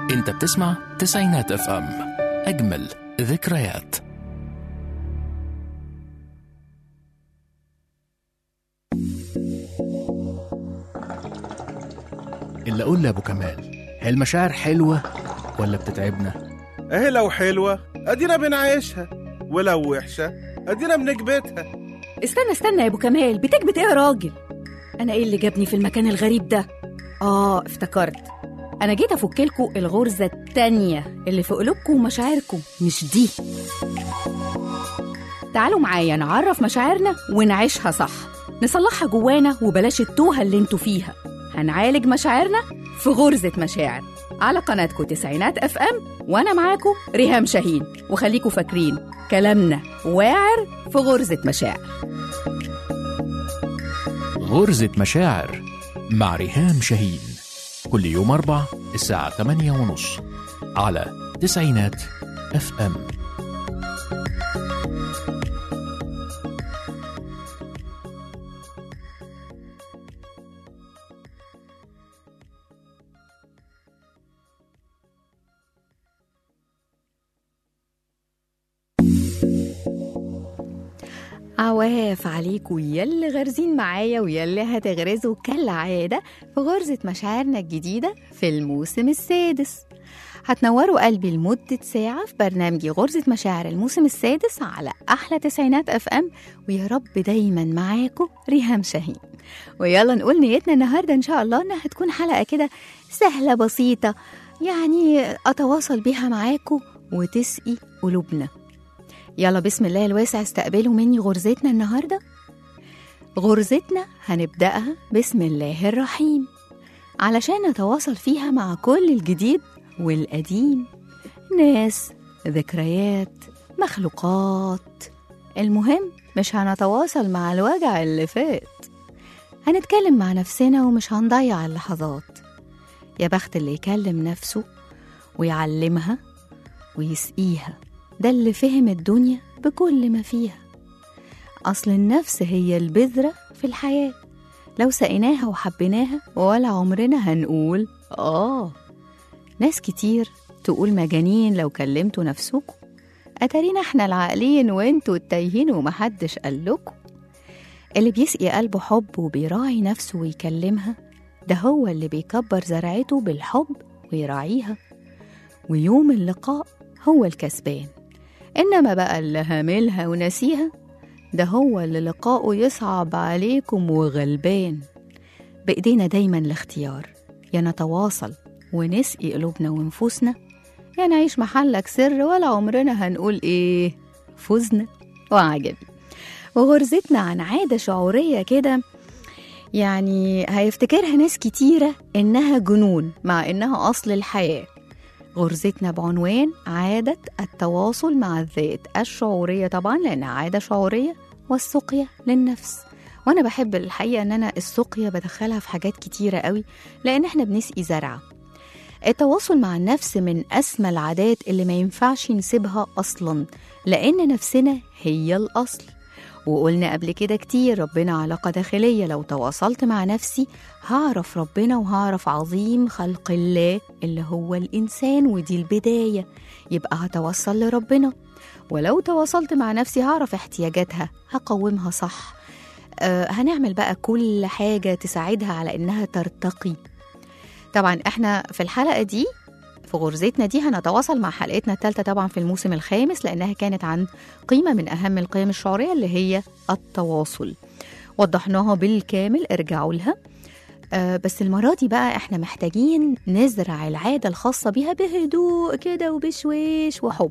انت بتسمع تسعينات اف ام اجمل ذكريات اللي اقول لابو كمال هي المشاعر حلوه ولا بتتعبنا اهي لو حلوة ادينا بنعيشها ولو وحشة ادينا بنكبتها استنى استنى يا ابو كمال بتكبت ايه يا راجل انا ايه اللي جابني في المكان الغريب ده اه افتكرت انا جيت افكلكوا الغرزه التانية اللي في قلوبكم ومشاعركم مش دي تعالوا معايا نعرف مشاعرنا ونعيشها صح نصلحها جوانا وبلاش التوهه اللي انتوا فيها هنعالج مشاعرنا في غرزه مشاعر على قناتكم تسعينات اف ام وانا معاكم ريهام شاهين وخليكوا فاكرين كلامنا واعر في غرزه مشاعر غرزة مشاعر مع ريهام شاهين كل يوم أربع الساعة 8 ونص على تسعينات اف ام عواف عليكم يلي غارزين معايا ويلي هتغرزوا كالعادة في غرزة مشاعرنا الجديدة في الموسم السادس هتنوروا قلبي لمدة ساعة في برنامجي غرزة مشاعر الموسم السادس على أحلى تسعينات أف أم ويا رب دايما معاكم ريهام شاهين ويلا نقول نيتنا النهاردة إن شاء الله إنها هتكون حلقة كده سهلة بسيطة يعني أتواصل بيها معاكم وتسقي قلوبنا يلا بسم الله الواسع استقبلوا مني غرزتنا النهاردة غرزتنا هنبدأها بسم الله الرحيم علشان نتواصل فيها مع كل الجديد والقديم ناس ذكريات مخلوقات المهم مش هنتواصل مع الوجع اللي فات هنتكلم مع نفسنا ومش هنضيع اللحظات يا بخت اللي يكلم نفسه ويعلمها ويسقيها ده اللي فهم الدنيا بكل ما فيها أصل النفس هي البذرة في الحياة لو سقيناها وحبيناها ولا عمرنا هنقول آه ناس كتير تقول مجانين لو كلمتوا نفسكم أتارينا احنا العاقلين وانتوا التايهين ومحدش قالكوا اللي بيسقي قلبه حب وبيراعي نفسه ويكلمها ده هو اللي بيكبر زرعته بالحب ويراعيها ويوم اللقاء هو الكسبان إنما بقى اللي هاملها ونسيها ده هو اللي لقاؤه يصعب عليكم وغلبان بإيدينا دايما الاختيار يا نتواصل ونسقي قلوبنا ونفوسنا يا نعيش محلك سر ولا عمرنا هنقول إيه فزنا وعجبي وغرزتنا عن عادة شعورية كده يعني هيفتكرها ناس كتيرة إنها جنون مع إنها أصل الحياة غرزتنا بعنوان عادة التواصل مع الذات الشعورية طبعا لأنها عادة شعورية والسقيا للنفس وأنا بحب الحقيقة إن أنا السقيا بدخلها في حاجات كتيرة قوي لأن إحنا بنسقي زرعة التواصل مع النفس من أسمى العادات اللي ما ينفعش نسيبها أصلا لأن نفسنا هي الأصل وقلنا قبل كده كتير ربنا علاقة داخلية لو تواصلت مع نفسي هعرف ربنا وهعرف عظيم خلق الله اللي هو الإنسان ودي البداية يبقى هتوصل لربنا ولو تواصلت مع نفسي هعرف احتياجاتها هقومها صح أه هنعمل بقى كل حاجة تساعدها على إنها ترتقي طبعا احنا في الحلقة دي في غرزتنا دي هنتواصل مع حلقتنا الثالثة طبعا في الموسم الخامس لأنها كانت عن قيمة من أهم القيم الشعورية اللي هي التواصل وضحناها بالكامل ارجعوا لها آه بس المرة دي بقى احنا محتاجين نزرع العادة الخاصة بيها بهدوء كده وبشويش وحب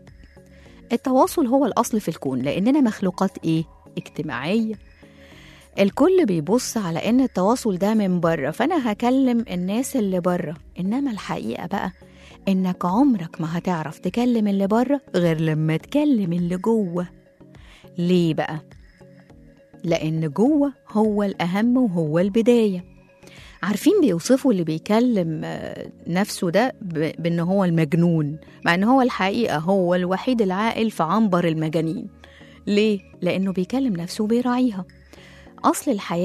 التواصل هو الأصل في الكون لأننا مخلوقات إيه؟ اجتماعية الكل بيبص على ان التواصل ده من بره فانا هكلم الناس اللي بره انما الحقيقه بقى انك عمرك ما هتعرف تكلم اللي بره غير لما تكلم اللي جوه ليه بقى لان جوه هو الاهم وهو البدايه عارفين بيوصفوا اللي بيكلم آه، نفسه ده ب- بان هو المجنون مع ان هو الحقيقه هو الوحيد العاقل في عنبر المجانين ليه لانه بيكلم نفسه وبيراعيها أصل الحياة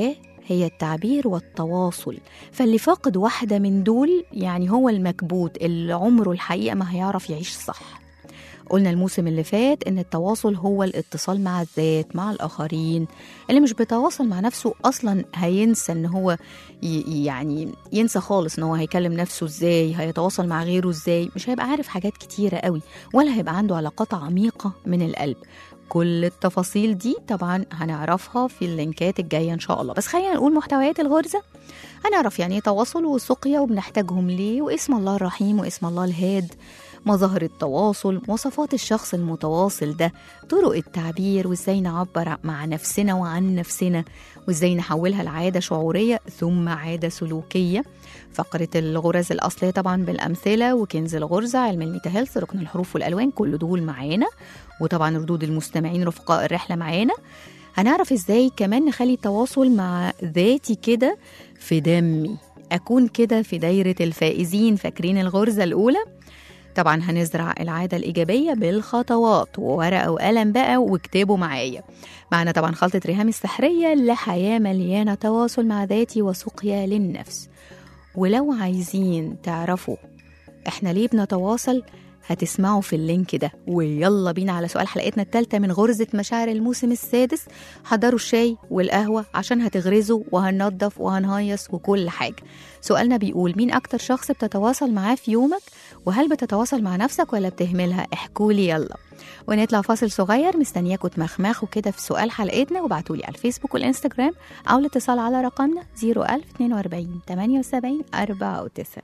هي التعبير والتواصل فاللي فاقد واحدة من دول يعني هو المكبوت اللي عمره الحقيقة ما هيعرف يعيش صح قلنا الموسم اللي فات ان التواصل هو الاتصال مع الذات مع الاخرين اللي مش بيتواصل مع نفسه اصلا هينسى ان هو ي- يعني ينسى خالص ان هو هيكلم نفسه ازاي هيتواصل مع غيره ازاي مش هيبقى عارف حاجات كتيرة قوي ولا هيبقى عنده علاقات عميقة من القلب كل التفاصيل دي طبعا هنعرفها في اللينكات الجاية ان شاء الله بس خلينا نقول محتويات الغرزة هنعرف يعني ايه تواصل وسقيا وبنحتاجهم ليه واسم الله الرحيم واسم الله الهاد مظاهر التواصل مواصفات الشخص المتواصل ده طرق التعبير وازاي نعبر مع نفسنا وعن نفسنا وازاي نحولها لعادة شعورية ثم عادة سلوكية فقرة الغرز الأصلية طبعا بالأمثلة وكنز الغرزة علم الميتا هيلث ركن الحروف والألوان كل دول معانا وطبعا ردود المستمعين رفقاء الرحلة معانا هنعرف ازاي كمان نخلي التواصل مع ذاتي كده في دمي أكون كده في دايرة الفائزين فاكرين الغرزة الأولى طبعا هنزرع العادة الإيجابية بالخطوات وورقة وقلم بقى واكتبوا معايا معنا طبعا خلطة ريهام السحرية لحياة مليانة تواصل مع ذاتي وسقيا للنفس ولو عايزين تعرفوا احنا ليه بنتواصل هتسمعوا في اللينك ده ويلا بينا على سؤال حلقتنا الثالثة من غرزة مشاعر الموسم السادس حضروا الشاي والقهوة عشان هتغرزوا وهننضف وهنهيص وكل حاجة سؤالنا بيقول مين أكتر شخص بتتواصل معاه في يومك وهل بتتواصل مع نفسك ولا بتهملها احكولي يلا ونطلع فاصل صغير مستنياكم تمخمخوا كده في سؤال حلقتنا وابعتولي على الفيسبوك والانستجرام أو الاتصال على رقمنا 01042 78 94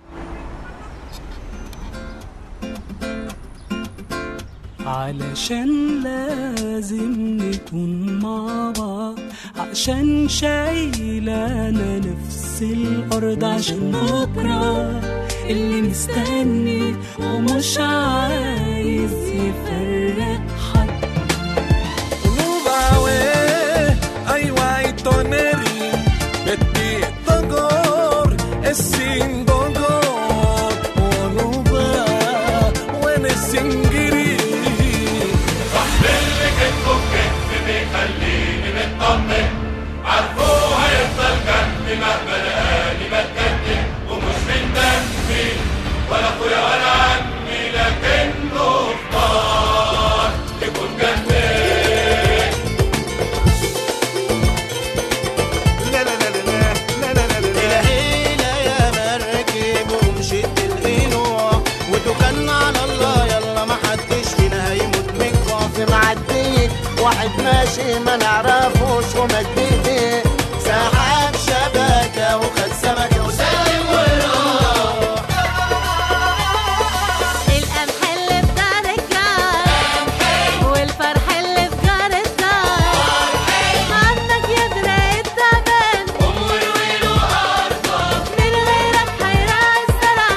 علشان لازم نكون مع بعض عشان شايلانا نفس الأرض عشان بكرة اللي مستني ومش عايز يفرق حد Nubawe, aiwa itoneri, beti togor, esin dogor, onuba, wene singiri. لا لا لا لا لا لا لا لا العيلة يا مركب ومشيت القنوع وتوكلنا على الله يلا ما حدش فينا هيموت من خوف معدي واحد ماشي ما نعرفوش ومد ايديه سحب شبكة وخد سمكة وسلم وراح القمح اللي في دار الجار والفرح اللي في جار الدار عنك يدري التمن من غيرك هيراعي الزرع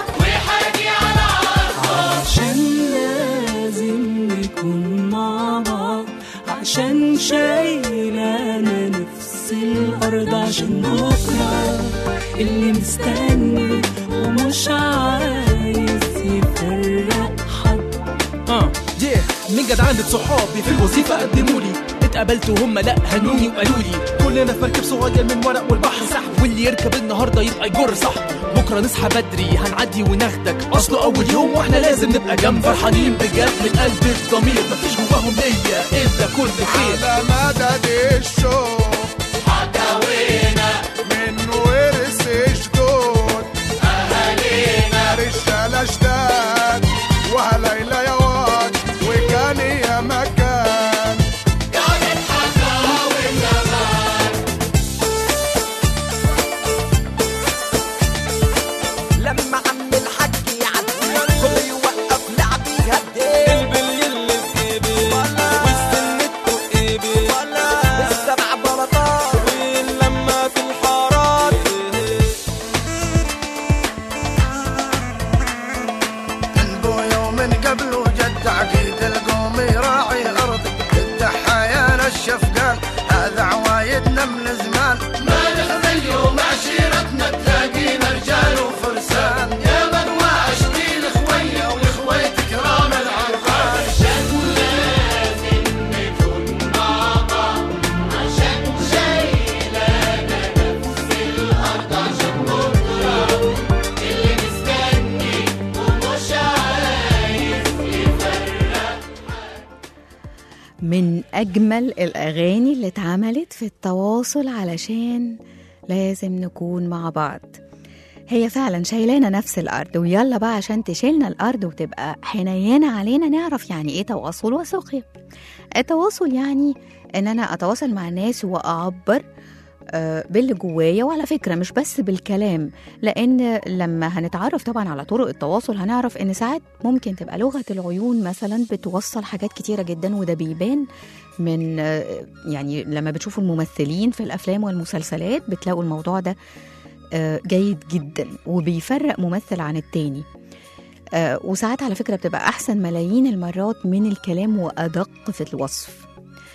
عشان لازم نكون مع بعض عشان شايلانا نفس الأرض عشان بكرة اللي مستني ومش عايز يفرق حد اه yeah. من جدعانة صحابي في الوظيفة قدموا لي اتقابلت وهم لا هنوني وقالوا لي كلنا في مركب صغير من ورق والبحر سحب واللي يركب النهارده يبقى يجر صح بكره نصحى بدري هنعدي وناخدك اصله اول يوم واحنا لازم نبقى جنب فرحانين بجد من قلب الضمير مفيش جواهم ليا الا كل خير على مدد الشوق حكاوينا من ورث جدود أهالينا رجالة جداد وهليلة يا واد وكان يا مكان لما عم الحاج يعدي كل يوقف لعبي يهدي البلي اللي في ايدي والسنة في ايدي السبع بلاطات من أجمل الأغاني اللي اتعملت في التواصل علشان لازم نكون مع بعض هي فعلا شايلانا نفس الأرض ويلا بقى عشان تشيلنا الأرض وتبقى حنينة علينا نعرف يعني إيه تواصل وسقيا التواصل يعني إن أنا أتواصل مع الناس وأعبر آه، باللي جوايا وعلى فكرة مش بس بالكلام لأن لما هنتعرف طبعا على طرق التواصل هنعرف إن ساعات ممكن تبقى لغة العيون مثلا بتوصل حاجات كتيرة جدا وده بيبان من آه، يعني لما بتشوفوا الممثلين في الأفلام والمسلسلات بتلاقوا الموضوع ده آه، جيد جدا وبيفرق ممثل عن التاني آه، وساعات على فكرة بتبقى أحسن ملايين المرات من الكلام وأدق في الوصف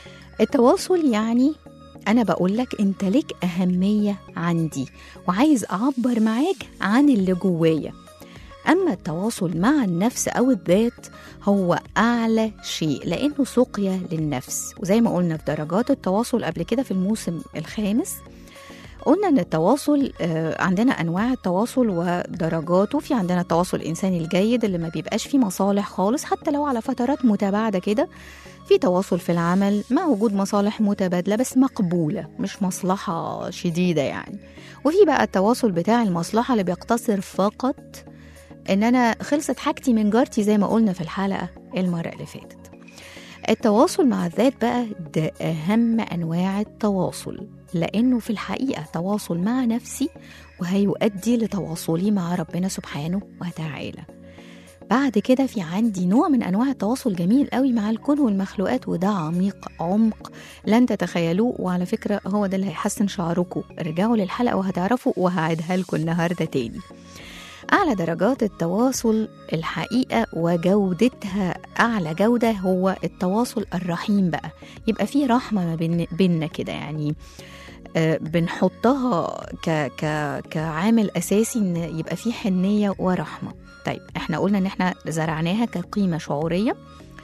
التواصل يعني أنا بقول لك أنت ليك أهمية عندي وعايز أعبر معاك عن اللي جوايا أما التواصل مع النفس أو الذات هو أعلى شيء لأنه سقيا للنفس وزي ما قلنا في درجات التواصل قبل كده في الموسم الخامس قلنا ان التواصل آه، عندنا انواع التواصل ودرجاته في عندنا التواصل الانساني الجيد اللي ما بيبقاش فيه مصالح خالص حتى لو على فترات متباعده كده في تواصل في العمل مع وجود مصالح متبادله بس مقبوله مش مصلحه شديده يعني وفي بقى التواصل بتاع المصلحه اللي بيقتصر فقط ان انا خلصت حاجتي من جارتي زي ما قلنا في الحلقه المره اللي فاتت التواصل مع الذات بقى ده أهم أنواع التواصل لأنه في الحقيقة تواصل مع نفسي وهيؤدي لتواصلي مع ربنا سبحانه وتعالى بعد كده في عندي نوع من أنواع التواصل جميل قوي مع الكون والمخلوقات وده عميق عمق لن تتخيلوه وعلى فكرة هو ده اللي هيحسن شعركم ارجعوا للحلقة وهتعرفوا وهعيدها لكم النهاردة تاني أعلى درجات التواصل الحقيقة وجودتها أعلى جودة هو التواصل الرحيم بقى يبقى فيه رحمة ما بين بيننا كده يعني آه، بنحطها ك ك كعامل أساسي إن يبقى فيه حنية ورحمة طيب احنا قلنا إن احنا زرعناها كقيمة شعورية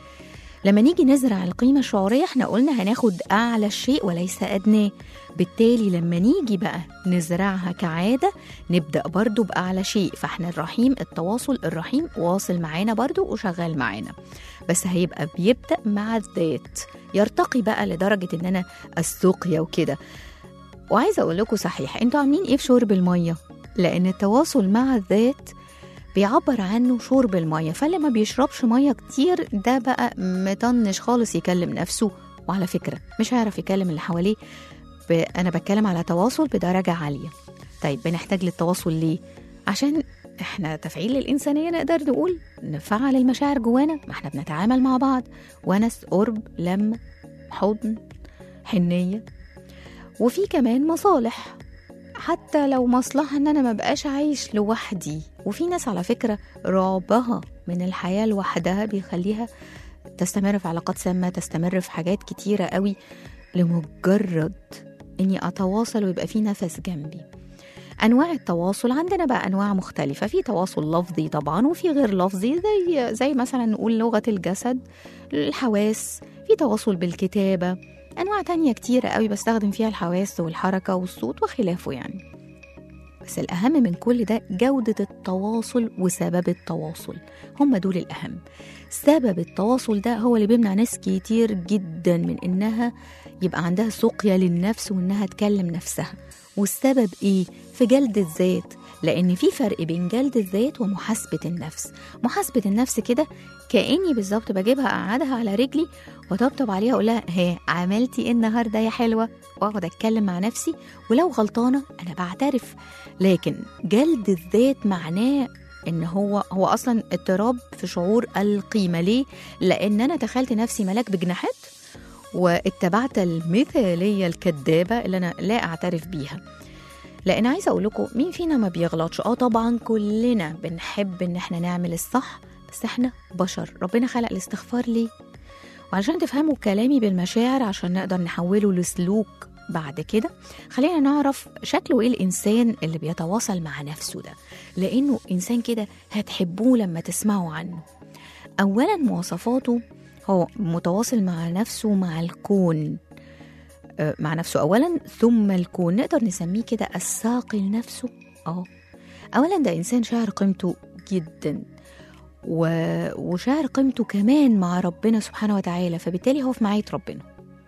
لما نيجي نزرع القيمة الشعورية احنا قلنا هناخد أعلى الشيء وليس أدناه بالتالي لما نيجي بقى نزرعها كعادة نبدأ برضو بأعلى شيء فاحنا الرحيم التواصل الرحيم واصل معانا برضو وشغال معانا بس هيبقى بيبدأ مع الذات يرتقي بقى لدرجة ان انا السقيا وكده وعايزة اقول لكم صحيح انتوا عاملين ايه في شرب المية لان التواصل مع الذات بيعبر عنه شرب المية فاللي ما بيشربش مية كتير ده بقى مطنش خالص يكلم نفسه وعلى فكرة مش هيعرف يكلم اللي حواليه ب... أنا بتكلم على تواصل بدرجة عالية طيب بنحتاج للتواصل ليه؟ عشان احنا تفعيل الإنسانية نقدر نقول نفعل المشاعر جوانا ما احنا بنتعامل مع بعض ونس قرب لم حضن حنية وفي كمان مصالح حتى لو مصلحة ان انا ما بقاش عايش لوحدي وفي ناس على فكرة رعبها من الحياة لوحدها بيخليها تستمر في علاقات سامة تستمر في حاجات كتيرة قوي لمجرد اني اتواصل ويبقى في نفس جنبي انواع التواصل عندنا بقى انواع مختلفه في تواصل لفظي طبعا وفي غير لفظي زي زي مثلا نقول لغه الجسد الحواس في تواصل بالكتابه انواع تانية كتيره قوي بستخدم فيها الحواس والحركه والصوت وخلافه يعني بس الأهم من كل ده جودة التواصل وسبب التواصل هم دول الأهم سبب التواصل ده هو اللي بيمنع ناس كتير جدا من إنها يبقى عندها سقيا للنفس وإنها تكلم نفسها والسبب إيه؟ في جلد الذات لأن في فرق بين جلد الذات ومحاسبة النفس محاسبة النفس كده كأني بالظبط بجيبها أقعدها على رجلي وطبطب عليها أقول لها ها عملتي إيه النهاردة يا حلوة وأقعد أتكلم مع نفسي ولو غلطانة أنا بعترف لكن جلد الذات معناه ان هو هو اصلا اضطراب في شعور القيمه ليه لان انا تخيلت نفسي ملاك بجناحات واتبعت المثاليه الكذابه اللي انا لا اعترف بيها لان عايزه اقول لكم مين فينا ما بيغلطش اه طبعا كلنا بنحب ان احنا نعمل الصح بس احنا بشر ربنا خلق الاستغفار ليه وعشان تفهموا كلامي بالمشاعر عشان نقدر نحوله لسلوك بعد كده خلينا نعرف شكله ايه الانسان اللي بيتواصل مع نفسه ده لانه انسان كده هتحبوه لما تسمعوا عنه اولا مواصفاته هو متواصل مع نفسه مع الكون آه، مع نفسه اولا ثم الكون نقدر نسميه كده الساقي لنفسه اه اولا ده انسان شاعر قيمته جدا و- وشاعر قيمته كمان مع ربنا سبحانه وتعالى فبالتالي هو في معية ربنا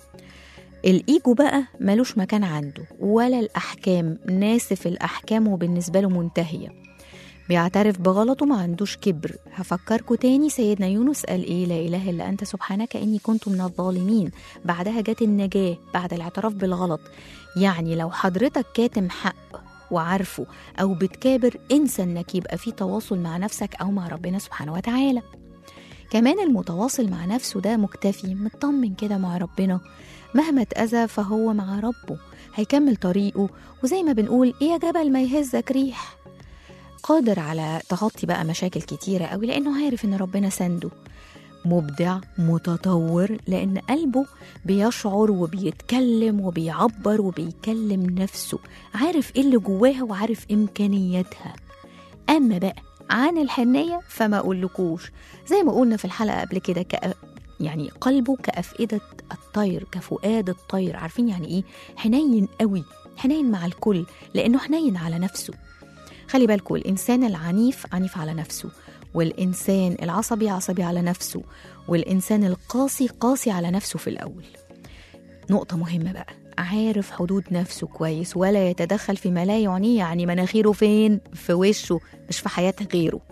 الإيجو بقى ملوش مكان عنده ولا الأحكام ناسف الأحكام وبالنسبة له منتهية بيعترف بغلطه ما عندوش كبر هفكركوا تاني سيدنا يونس قال ايه لا اله الا انت سبحانك اني كنت من الظالمين بعدها جت النجاه بعد الاعتراف بالغلط يعني لو حضرتك كاتم حق وعارفه او بتكابر انسى انك يبقى في تواصل مع نفسك او مع ربنا سبحانه وتعالى كمان المتواصل مع نفسه ده مكتفي مطمن كده مع ربنا مهما اتأذى فهو مع ربه هيكمل طريقه وزي ما بنقول ايه يا جبل ما يهزك ريح قادر على تغطي بقى مشاكل كتيرة قوي لأنه عارف إن ربنا سنده مبدع متطور لأن قلبه بيشعر وبيتكلم وبيعبر وبيكلم نفسه عارف إيه اللي جواها وعارف إمكانياتها أما بقى عن الحنية فما أقولكوش زي ما قلنا في الحلقة قبل كده كأ... يعني قلبه كأفئدة الطير كفؤاد الطير عارفين يعني إيه حنين قوي حنين مع الكل لأنه حنين على نفسه خلي بالكم الإنسان العنيف عنيف على نفسه والإنسان العصبي عصبي على نفسه والإنسان القاسي قاسي على نفسه في الأول نقطة مهمة بقى عارف حدود نفسه كويس ولا يتدخل فيما لا يعنيه يعني مناخيره فين في وشه مش في حياة غيره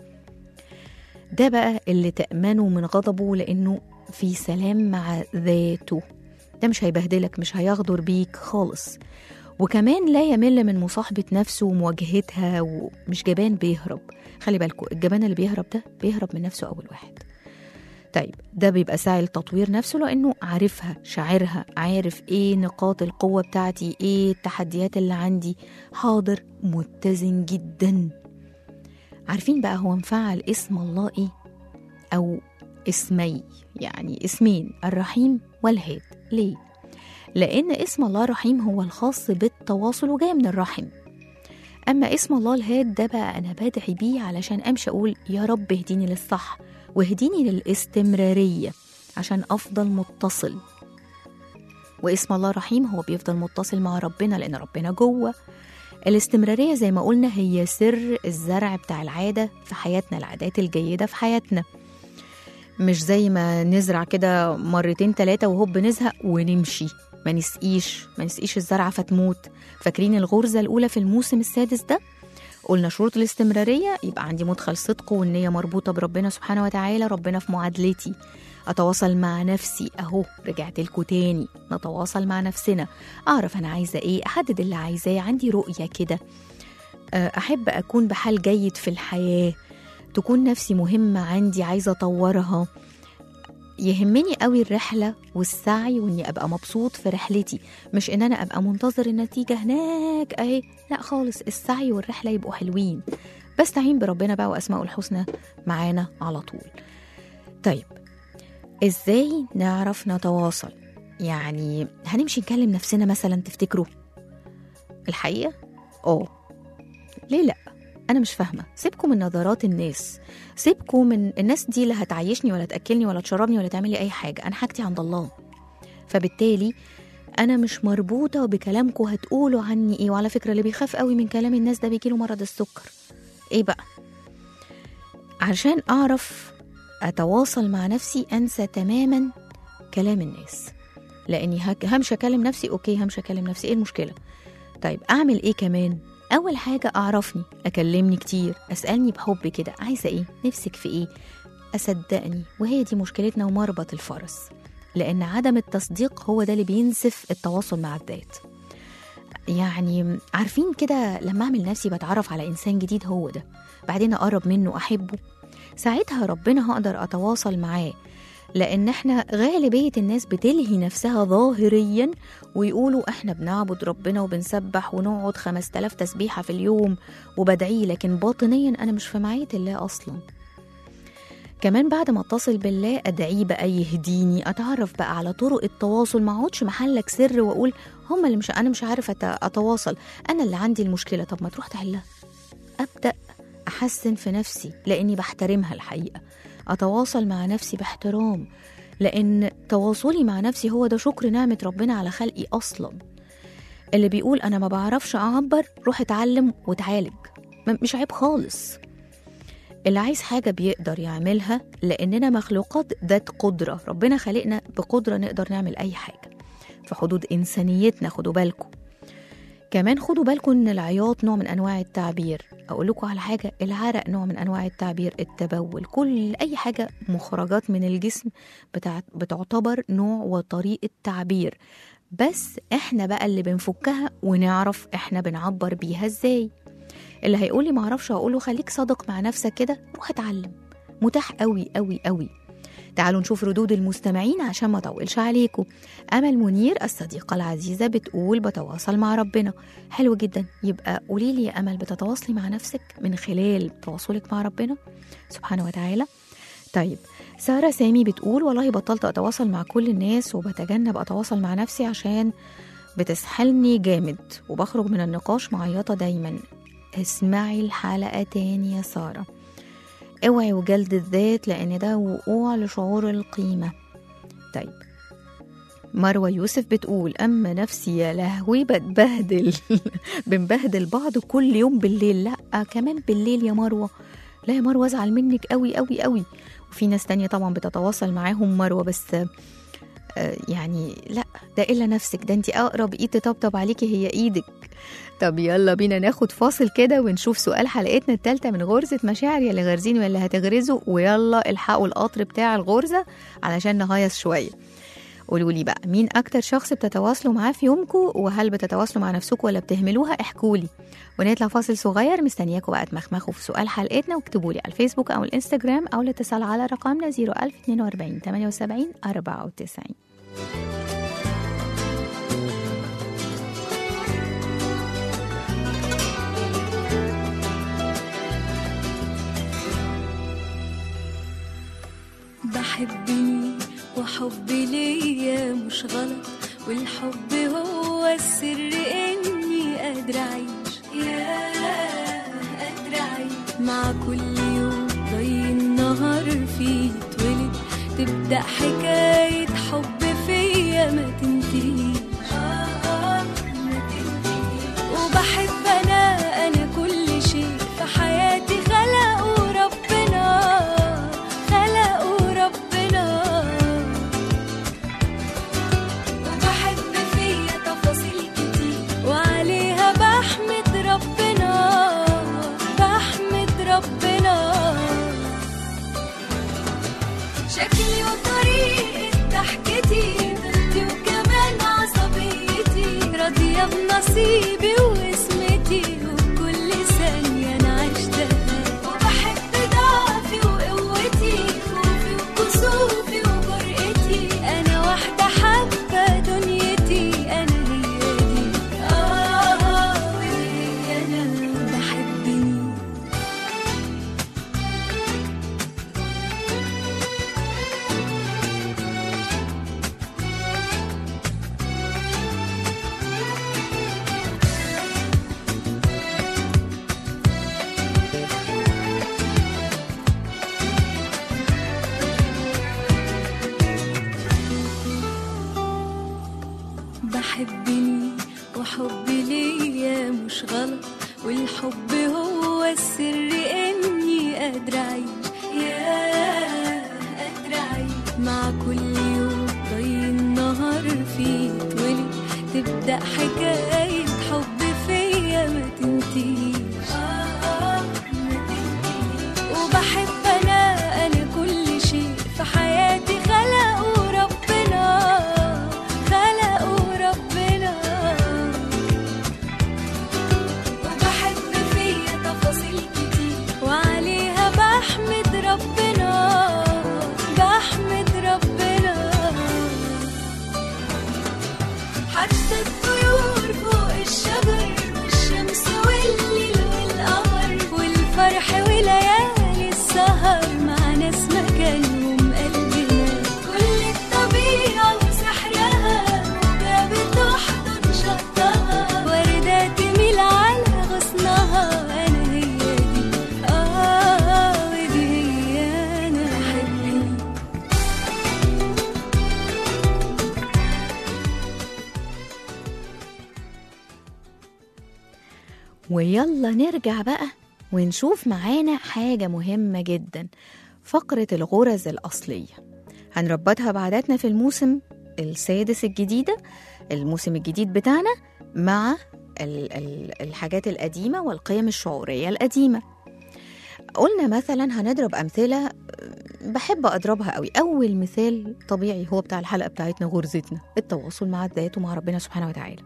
ده بقى اللي تأمنه من غضبه لأنه في سلام مع ذاته ده مش هيبهدلك مش هيغدر بيك خالص وكمان لا يمل من مصاحبة نفسه ومواجهتها ومش جبان بيهرب خلي بالكم الجبان اللي بيهرب ده بيهرب من نفسه أول واحد طيب ده بيبقى سعي لتطوير نفسه لأنه عارفها شاعرها عارف إيه نقاط القوة بتاعتي إيه التحديات اللي عندي حاضر متزن جدا عارفين بقى هو مفعل اسم الله إيه أو اسمي يعني اسمين الرحيم والهاد ليه لأن اسم الله رحيم هو الخاص بالتواصل وجاي من الرحم أما اسم الله الهاد ده بقى أنا بدعي بيه علشان أمشي أقول يا رب اهديني للصح واهديني للاستمرارية عشان أفضل متصل واسم الله رحيم هو بيفضل متصل مع ربنا لأن ربنا جوه الاستمرارية زي ما قلنا هي سر الزرع بتاع العادة في حياتنا العادات الجيدة في حياتنا مش زي ما نزرع كده مرتين تلاتة وهوب نزهق ونمشي ما نسقيش ما نسقيش الزرعة فتموت فاكرين الغرزة الأولى في الموسم السادس ده قلنا شروط الاستمرارية يبقى عندي مدخل صدق والنية مربوطة بربنا سبحانه وتعالى ربنا في معادلتي أتواصل مع نفسي أهو رجعت لكم تاني نتواصل مع نفسنا أعرف أنا عايزة إيه أحدد اللي عايزاه عندي رؤية كده أه، أحب أكون بحال جيد في الحياة تكون نفسي مهمة عندي عايزة أطورها يهمني قوي الرحلة والسعي وإني أبقى مبسوط في رحلتي مش إن أنا أبقى منتظر النتيجة هناك أهي لا خالص السعي والرحلة يبقوا حلوين بستعين بربنا بقى وأسماءه الحسنى معانا على طول طيب إزاي نعرف نتواصل يعني هنمشي نكلم نفسنا مثلا تفتكروا الحقيقة اه ليه لأ أنا مش فاهمة سيبكم من نظرات الناس سيبكم من الناس دي لا هتعيشني ولا تأكلني ولا تشربني ولا تعملي أي حاجة أنا حاجتي عند الله فبالتالي أنا مش مربوطة بكلامكم هتقولوا عني إيه وعلى فكرة اللي بيخاف قوي من كلام الناس ده بيجيله مرض السكر إيه بقى عشان أعرف أتواصل مع نفسي أنسى تماما كلام الناس لأني هك- همشي أكلم نفسي أوكي همشي أكلم نفسي إيه المشكلة طيب أعمل إيه كمان أول حاجة أعرفني أكلمني كتير أسألني بحب كده عايزة إيه نفسك في إيه أصدقني وهي دي مشكلتنا ومربط الفرس لأن عدم التصديق هو ده اللي بينسف التواصل مع الذات يعني عارفين كده لما أعمل نفسي بتعرف على إنسان جديد هو ده بعدين أقرب منه أحبه ساعتها ربنا هقدر أتواصل معاه لأن احنا غالبية الناس بتلهي نفسها ظاهريا ويقولوا احنا بنعبد ربنا وبنسبح ونقعد 5000 تسبيحة في اليوم وبدعيه لكن باطنيا أنا مش في معية الله أصلا كمان بعد ما اتصل بالله ادعيه بقى يهديني اتعرف بقى على طرق التواصل ما اقعدش محلك سر واقول هم اللي مش انا مش عارف أت- اتواصل انا اللي عندي المشكله طب ما تروح تحلها ابدا احسن في نفسي لاني بحترمها الحقيقه اتواصل مع نفسي باحترام لان تواصلي مع نفسي هو ده شكر نعمه ربنا على خلقي اصلا اللي بيقول انا ما بعرفش اعبر روح اتعلم وتعالج م- مش عيب خالص اللي عايز حاجة بيقدر يعملها لأننا مخلوقات ذات قدرة ربنا خلقنا بقدرة نقدر نعمل أي حاجة في حدود إنسانيتنا خدوا بالكم كمان خدوا بالكم ان العياط نوع من انواع التعبير اقول لكم على حاجه العرق نوع من انواع التعبير التبول كل اي حاجه مخرجات من الجسم بتاع بتعتبر نوع وطريقه تعبير بس احنا بقى اللي بنفكها ونعرف احنا بنعبر بيها ازاي اللي هيقول لي معرفش هقوله خليك صادق مع نفسك كده روح اتعلم متاح قوي قوي قوي تعالوا نشوف ردود المستمعين عشان ما اطولش عليكم امل منير الصديقه العزيزه بتقول بتواصل مع ربنا حلو جدا يبقى قولي لي يا امل بتتواصلي مع نفسك من خلال تواصلك مع ربنا سبحانه وتعالى طيب سارة سامي بتقول والله بطلت أتواصل مع كل الناس وبتجنب أتواصل مع نفسي عشان بتسحلني جامد وبخرج من النقاش معيطة دايما اسمعي الحلقة تاني يا سارة اوعي وجلد الذات لأن ده وقوع لشعور القيمة طيب مروة يوسف بتقول أما نفسي يا لهوي بتبهدل بنبهدل بعض كل يوم بالليل لا كمان بالليل يا مروة لا يا مروة ازعل منك قوي قوي قوي وفي ناس تانية طبعا بتتواصل معاهم مروة بس آه، يعني لا ده إلا نفسك ده انت أقرب إيد تطبطب عليكي هي إيدك طب يلا بينا ناخد فاصل كده ونشوف سؤال حلقتنا التالتة من غرزة مشاعر يلي غارزين واللي هتغرزوا ويلا الحقوا القطر بتاع الغرزة علشان نهيص شوية قولوا لي بقى مين أكتر شخص بتتواصلوا معاه في يومكم وهل بتتواصلوا مع نفسكم ولا بتهملوها احكوا لي ونطلع فاصل صغير مستنياكم بقى تمخمخوا في سؤال حلقتنا واكتبوا لي على الفيسبوك أو الانستجرام أو الاتصال على رقمنا 01042 78 94 بحبني وحبي ليا مش غلط والحب هو السر اني قادرة اعيش يا قادرة اعيش مع كل يوم ضي النهار فيه اتولد تبدأ حكاية حب فيا ما تنتهيش ما تنتهيش وبحب انا انا كل شيء في حياتي خلقه ربنا خلقه ربنا وبحب فيا تفاصيل كتير وعليها بحمد ربنا بحمد ربنا شكلي وطريقة ضحكتي طيبتي وكمان عصبيتي راضية بنصيبي واسمتي وكل ثانية أنا عشتها وبحب ضعفي وقوتي خوفي وكسوفي وجرأتي أنا واحدة حابة دنيتي أنا هي دي آه وهي أنا بحبني بحبني وحبي ليا مش غلط والحب هو السر اني قادرة اعيش يا قادرة اعيش مع كل يوم ضي النهار فيه اتولد تبدأ حكاية حب فيا ما تنتهيش ما تنتهيش وبحب انا انا كل شيء في حياتي خلقه ربنا خلقه ربنا وبحب فيا تفاصيل كتير وعليها بحمد ربنا بحمد ربنا حتى الطيور فوق الشجر والشمس والليل والقمر والفرح وليالي السهر مع ناس مكانهم قلبنا كل الطبيعة وسحرها موجة بتحضن شطها وردة تميل على غصنها أنا هي دي آه ودي هي أنا بحبني ويلا نرجع بقى ونشوف معانا حاجة مهمة جدا فقرة الغرز الأصلية هنربطها بعاداتنا في الموسم السادس الجديدة الموسم الجديد بتاعنا مع ال- ال- الحاجات القديمة والقيم الشعورية القديمة قلنا مثلا هنضرب أمثلة بحب أضربها قوي أول مثال طبيعي هو بتاع الحلقة بتاعتنا غرزتنا التواصل مع الذات ومع ربنا سبحانه وتعالى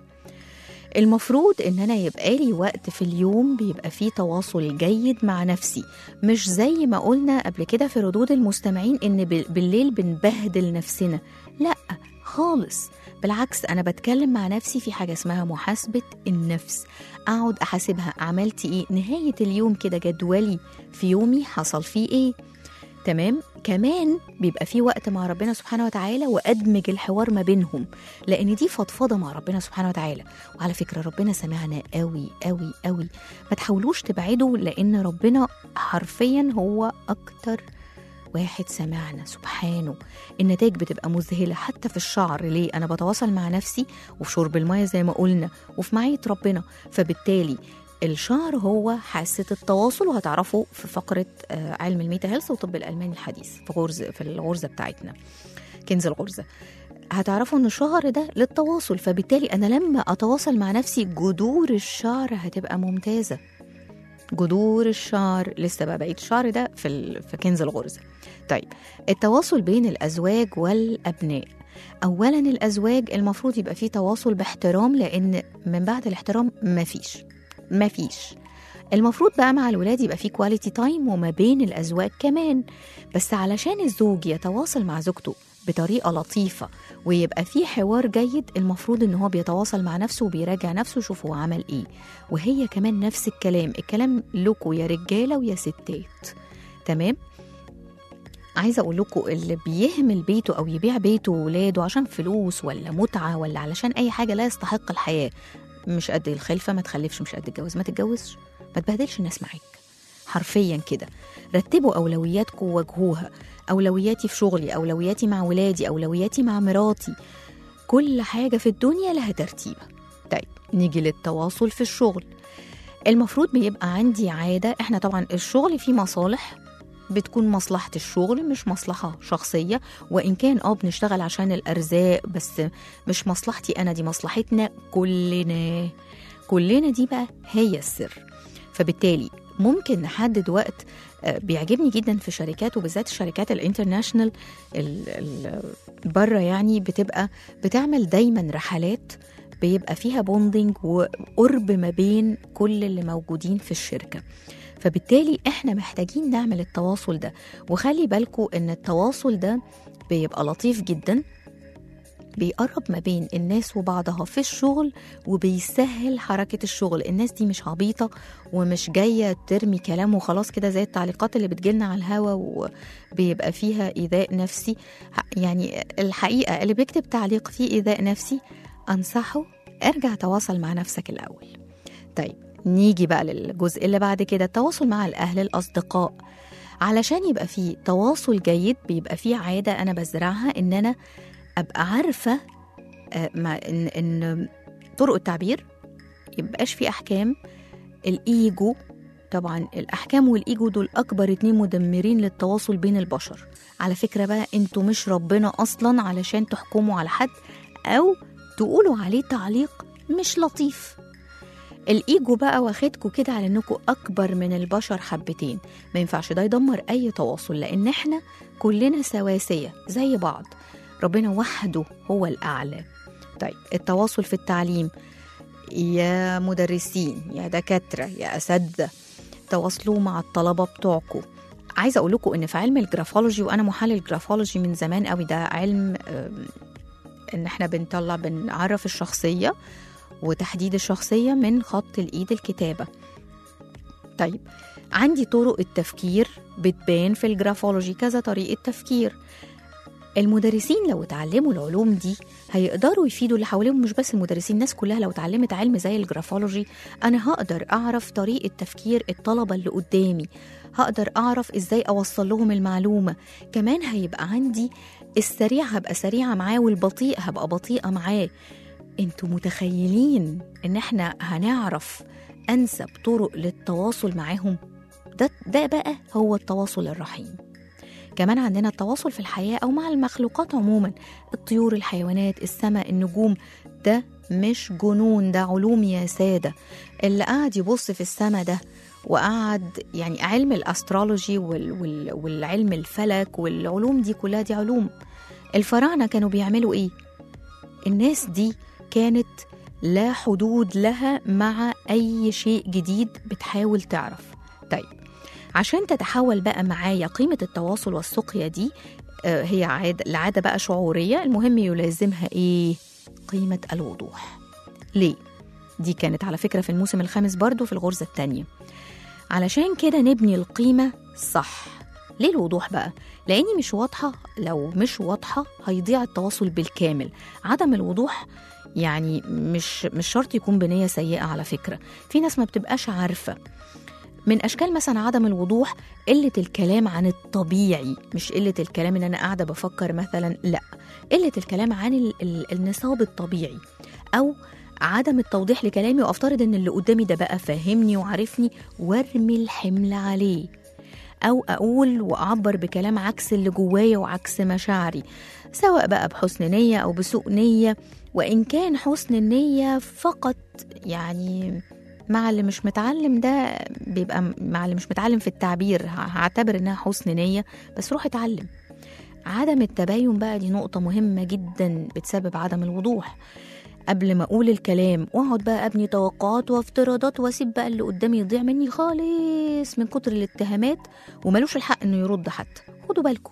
المفروض ان انا يبقى لي وقت في اليوم بيبقى فيه تواصل جيد مع نفسي مش زي ما قلنا قبل كده في ردود المستمعين ان بال- بالليل بنبهدل نفسنا لا خالص بالعكس انا بتكلم مع نفسي في حاجه اسمها محاسبه النفس اقعد احاسبها عملت ايه نهايه اليوم كده جدولي في يومي حصل فيه ايه تمام كمان بيبقى في وقت مع ربنا سبحانه وتعالى وادمج الحوار ما بينهم لان دي فضفضه مع ربنا سبحانه وتعالى وعلى فكره ربنا سمعنا قوي قوي قوي ما تحاولوش تبعدوا لان ربنا حرفيا هو اكتر واحد سمعنا سبحانه النتائج بتبقى مذهله حتى في الشعر ليه انا بتواصل مع نفسي وفي شرب الميه زي ما قلنا وفي معيه ربنا فبالتالي الشعر هو حاسة التواصل وهتعرفوا في فقرة آه، علم الميتا هيلث وطب الألماني الحديث في غرزة في الغرزة بتاعتنا كنز الغرزة هتعرفوا ان الشعر ده للتواصل فبالتالي انا لما اتواصل مع نفسي جذور الشعر هتبقى ممتازه جذور الشعر لسه بقى بقيت الشعر ده في ال... في كنز الغرزه طيب التواصل بين الازواج والابناء اولا الازواج المفروض يبقى فيه تواصل باحترام لان من بعد الاحترام مفيش مفيش المفروض بقى مع الولاد يبقى فيه كواليتي تايم وما بين الازواج كمان بس علشان الزوج يتواصل مع زوجته بطريقه لطيفه ويبقى في حوار جيد المفروض ان هو بيتواصل مع نفسه وبيراجع نفسه يشوف هو عمل ايه وهي كمان نفس الكلام الكلام لكم يا رجاله ويا ستات تمام عايزه اقول لكم اللي بيهمل بيته او يبيع بيته وولاده عشان فلوس ولا متعه ولا علشان اي حاجه لا يستحق الحياه مش قد الخلفه ما تخلفش مش قد الجواز ما تتجوزش ما تبهدلش الناس معاك حرفيا كده رتبوا اولوياتكم وواجهوها اولوياتي في شغلي اولوياتي مع ولادي اولوياتي مع مراتي كل حاجه في الدنيا لها ترتيبه طيب نيجي للتواصل في الشغل المفروض بيبقى عندي عاده احنا طبعا الشغل فيه مصالح بتكون مصلحة الشغل مش مصلحة شخصية وإن كان اه بنشتغل عشان الأرزاق بس مش مصلحتي أنا دي مصلحتنا كلنا كلنا دي بقى هي السر فبالتالي ممكن نحدد وقت آه، بيعجبني جدا في شركات وبالذات الشركات الانترناشنال بره يعني بتبقى بتعمل دايما رحلات بيبقى فيها بوندنج وقرب ما بين كل اللي موجودين في الشركه فبالتالي احنا محتاجين نعمل التواصل ده وخلي بالكم ان التواصل ده بيبقى لطيف جدا بيقرب ما بين الناس وبعضها في الشغل وبيسهل حركة الشغل الناس دي مش عبيطة ومش جاية ترمي كلام وخلاص كده زي التعليقات اللي بتجيلنا على الهوا وبيبقى فيها إيذاء نفسي يعني الحقيقة اللي بيكتب تعليق فيه إيذاء نفسي أنصحه ارجع تواصل مع نفسك الأول طيب نيجي بقى للجزء اللي بعد كده التواصل مع الأهل الأصدقاء علشان يبقى فيه تواصل جيد بيبقى فيه عادة أنا بزرعها إن أنا ابقى عارفه آه، ما ان ان طرق التعبير يبقاش في احكام الايجو طبعا الاحكام والايجو دول اكبر اتنين مدمرين للتواصل بين البشر على فكره بقى انتوا مش ربنا اصلا علشان تحكموا على حد او تقولوا عليه تعليق مش لطيف الايجو بقى واخدكوا كده على انكم اكبر من البشر حبتين ما ينفعش ده يدمر اي تواصل لان احنا كلنا سواسيه زي بعض ربنا وحده هو الأعلى طيب التواصل في التعليم يا مدرسين يا دكاترة يا أساتذة تواصلوا مع الطلبة بتوعكم عايزة أقول لكم إن في علم الجرافولوجي وأنا محلل جرافولوجي من زمان قوي ده علم آم، إن إحنا بنطلع بنعرف الشخصية وتحديد الشخصية من خط الإيد الكتابة طيب عندي طرق التفكير بتبان في الجرافولوجي كذا طريقة تفكير المدرسين لو اتعلموا العلوم دي هيقدروا يفيدوا اللي حواليهم مش بس المدرسين الناس كلها لو اتعلمت علم زي الجرافولوجي انا هقدر اعرف طريقه تفكير الطلبه اللي قدامي هقدر اعرف ازاي اوصل لهم المعلومه كمان هيبقى عندي السريع هبقى سريعه معاه والبطيء هبقى بطيئه معاه انتوا متخيلين ان احنا هنعرف انسب طرق للتواصل معاهم ده, ده بقى هو التواصل الرحيم كمان عندنا التواصل في الحياة أو مع المخلوقات عموما الطيور الحيوانات السماء النجوم ده مش جنون ده علوم يا سادة اللي قاعد يبص في السماء ده وقعد يعني علم الاسترولوجي وال وال والعلم الفلك والعلوم دي كلها دي علوم الفراعنة كانوا بيعملوا ايه الناس دي كانت لا حدود لها مع اي شيء جديد بتحاول تعرف طيب عشان تتحول بقى معايا قيمة التواصل والسقيا دي آه، هي عادة العادة بقى شعورية المهم يلازمها ايه قيمة الوضوح ليه دي كانت على فكرة في الموسم الخامس برضو في الغرزة التانية علشان كده نبني القيمة صح ليه الوضوح بقى؟ لأني مش واضحة لو مش واضحة هيضيع التواصل بالكامل عدم الوضوح يعني مش مش شرط يكون بنية سيئة على فكرة في ناس ما بتبقاش عارفة من أشكال مثلا عدم الوضوح قلة الكلام عن الطبيعي مش قلة الكلام إن أنا قاعدة بفكر مثلا لا قلة الكلام عن ال- ال- النصاب الطبيعي أو عدم التوضيح لكلامي وافترض ان اللي قدامي ده بقى فاهمني وعارفني وارمي الحمل عليه او اقول واعبر بكلام عكس اللي جوايا وعكس مشاعري سواء بقى بحسن نيه او بسوء نيه وان كان حسن النيه فقط يعني مع اللي مش متعلم ده بيبقى مع اللي مش متعلم في التعبير ه- هعتبر انها حسن نيه بس روح اتعلم عدم التباين بقى دي نقطة مهمة جدا بتسبب عدم الوضوح قبل ما اقول الكلام واقعد بقى ابني توقعات وافتراضات واسيب بقى اللي قدامي يضيع مني خالص من كتر الاتهامات وملوش الحق انه يرد حتى خدوا بالكم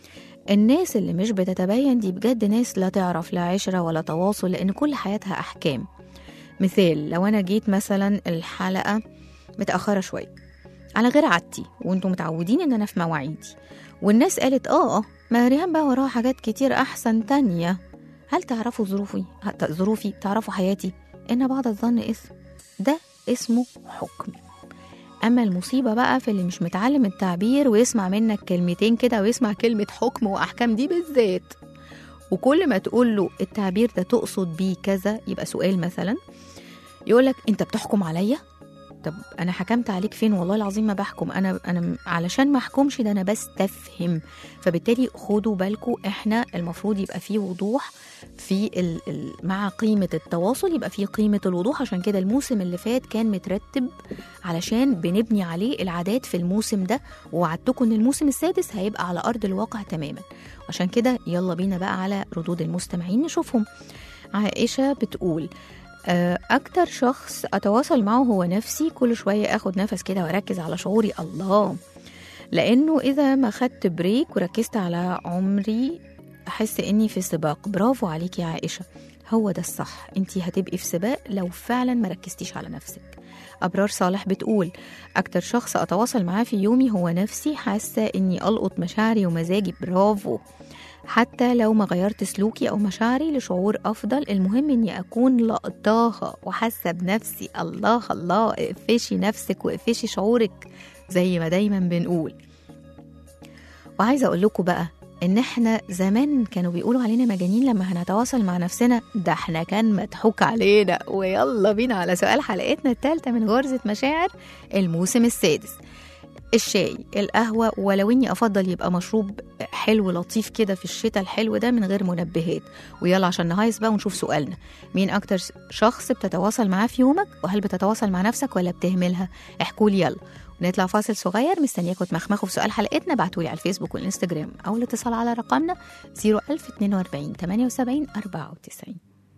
الناس اللي مش بتتبين دي بجد ناس لا تعرف لا عشرة ولا تواصل لأن كل حياتها أحكام مثال لو أنا جيت مثلا الحلقة متأخرة شوية على غير عادتي وانتم متعودين ان انا في مواعيدي والناس قالت اه اه ما ريهام بقى وراها حاجات كتير احسن تانية هل تعرفوا ظروفي ه- ظروفي تعرفوا حياتي ان بعض الظن اسم ده اسمه حكم اما المصيبه بقى في اللي مش متعلم التعبير ويسمع منك كلمتين كده ويسمع كلمه حكم واحكام دي بالذات وكل ما تقول له التعبير ده تقصد بيه كذا يبقى سؤال مثلا يقولك انت بتحكم عليا طب انا حكمت عليك فين والله العظيم ما بحكم انا انا م- علشان ما احكمش ده انا بستفهم فبالتالي خدوا بالكم احنا المفروض يبقى فيه وضوح في ال ال مع قيمه التواصل يبقى فيه قيمه الوضوح عشان كده الموسم اللي فات كان مترتب علشان بنبني عليه العادات في الموسم ده ووعدتكم ان الموسم السادس هيبقى على ارض الواقع تماما عشان كده يلا بينا بقى على ردود المستمعين نشوفهم عائشه بتقول آه، أكتر شخص أتواصل معه هو نفسي كل شوية أخد نفس كده وأركز على شعوري الله لأنه إذا ما خدت بريك وركزت على عمري أحس إني في سباق برافو عليك يا عائشة هو ده الصح انتي هتبقي في سباق لو فعلا ما ركزتيش على نفسك أبرار صالح بتقول أكتر شخص أتواصل معاه في يومي هو نفسي حاسة إني ألقط مشاعري ومزاجي برافو حتى لو ما غيرت سلوكي أو مشاعري لشعور أفضل المهم إني أكون لقطاها وحاسة بنفسي الله الله اقفشي نفسك واقفشي شعورك زي ما دايما بنقول وعايزة أقول لكم بقى إن إحنا زمان كانوا بيقولوا علينا مجانين لما هنتواصل مع نفسنا ده إحنا كان مضحوك علينا ويلا بينا على سؤال حلقتنا الثالثة من غرزة مشاعر الموسم السادس الشاي القهوة ولو إني أفضل يبقى مشروب حلو لطيف كده في الشتاء الحلو ده من غير منبهات ويلا عشان نهايص بقى ونشوف سؤالنا مين أكتر شخص بتتواصل معاه في يومك وهل بتتواصل مع نفسك ولا بتهملها احكوا لي يلا ونطلع فاصل صغير مستنياكم تمخمخوا في سؤال حلقتنا ابعتولي على الفيسبوك والانستجرام او الاتصال على رقمنا 01042 78 94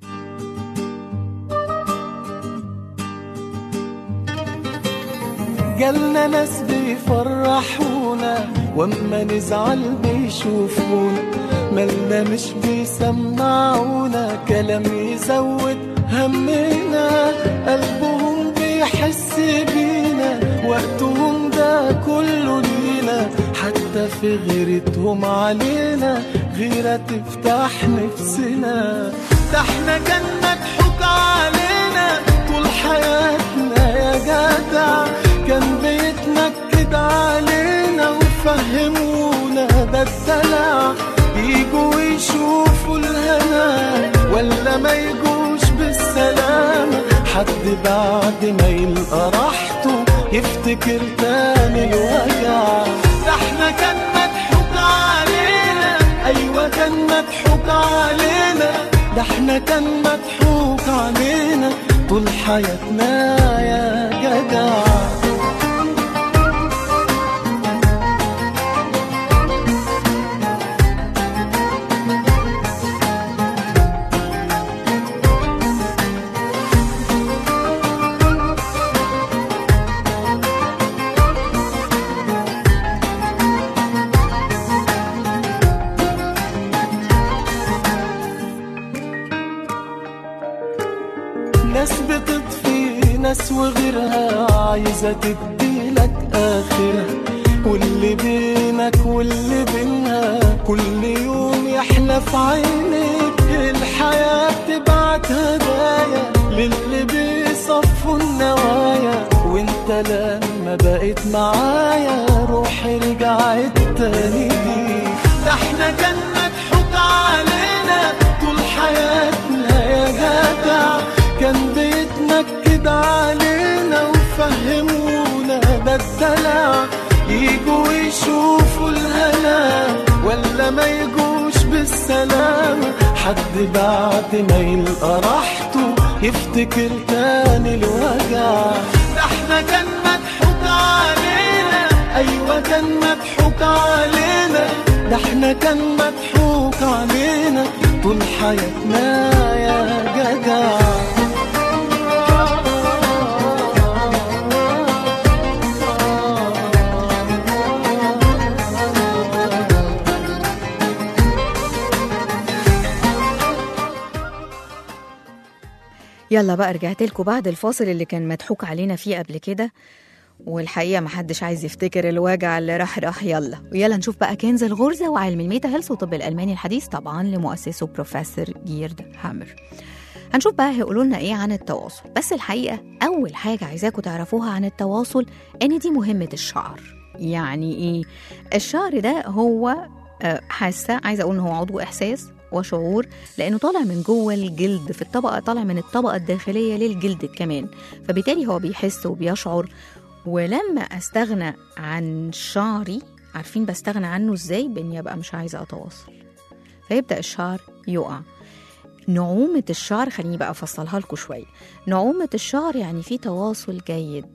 جالنا ناس بيفرحونا واما نزعل بيشوفونا مالنا مش بيسمعونا كلام يزود همنا قلبهم بيحس بينا وقتهم ده كله لينا حتى في غيرتهم علينا غيرة تفتح نفسنا ده احنا كان مضحوك علينا طول حياتنا يا جدع كان بيتنكد علينا وفهمونا ده الدلع يجوا يشوفوا الهنا ولا ما يجوش بالسلامة حد بعد ما يلقى راحته يفتكر تاني الوجع ده احنا كان مضحوك علينا ايوه كان مضحوك علينا ده احنا كان مضحوك علينا طول حياتنا يا جدع ناس بتطفي ناس وغيرها عايزة تديلك آخرها واللي بينك واللي بينها كل يوم يحلى في عينيك الحياة بتبعت هدايا للي بيصفوا النوايا وانت لما بقيت معايا روحي رجعت تاني ليك ده احنا كان مضحوك علينا طول حياتنا يا جدع كان بيتنكد علينا وفهمونا ده الدلع يجوا يشوفوا الهنا ولا ما يجوش بالسلام حد بعد ما يلقى راحته يفتكر تاني الوجع ده احنا كان مضحوك علينا ايوه كان مضحوك علينا ده احنا كان مضحوك علينا طول حياتنا يا جدع يلا بقى رجعت لكم بعد الفاصل اللي كان مضحوك علينا فيه قبل كده والحقيقة محدش عايز يفتكر الوجع اللي راح راح يلا ويلا نشوف بقى كنز الغرزة وعلم الميتا هيلث والطب الألماني الحديث طبعا لمؤسسه بروفيسور جيرد هامر هنشوف بقى هيقولوا لنا ايه عن التواصل بس الحقيقة أول حاجة عايزاكم تعرفوها عن التواصل إن دي مهمة الشعر يعني ايه الشعر ده هو آه، حاسة عايزة أقول إن هو عضو إحساس وشعور لأنه طالع من جوه الجلد في الطبقة طالع من الطبقة الداخلية للجلد كمان فبالتالي هو بيحس وبيشعر ولما استغنى عن شعري عارفين بستغنى عنه ازاي باني ابقى مش عايزه اتواصل فيبدا الشعر يقع نعومة الشعر خليني بقى أفصلها لكم شوية نعومة الشعر يعني في تواصل جيد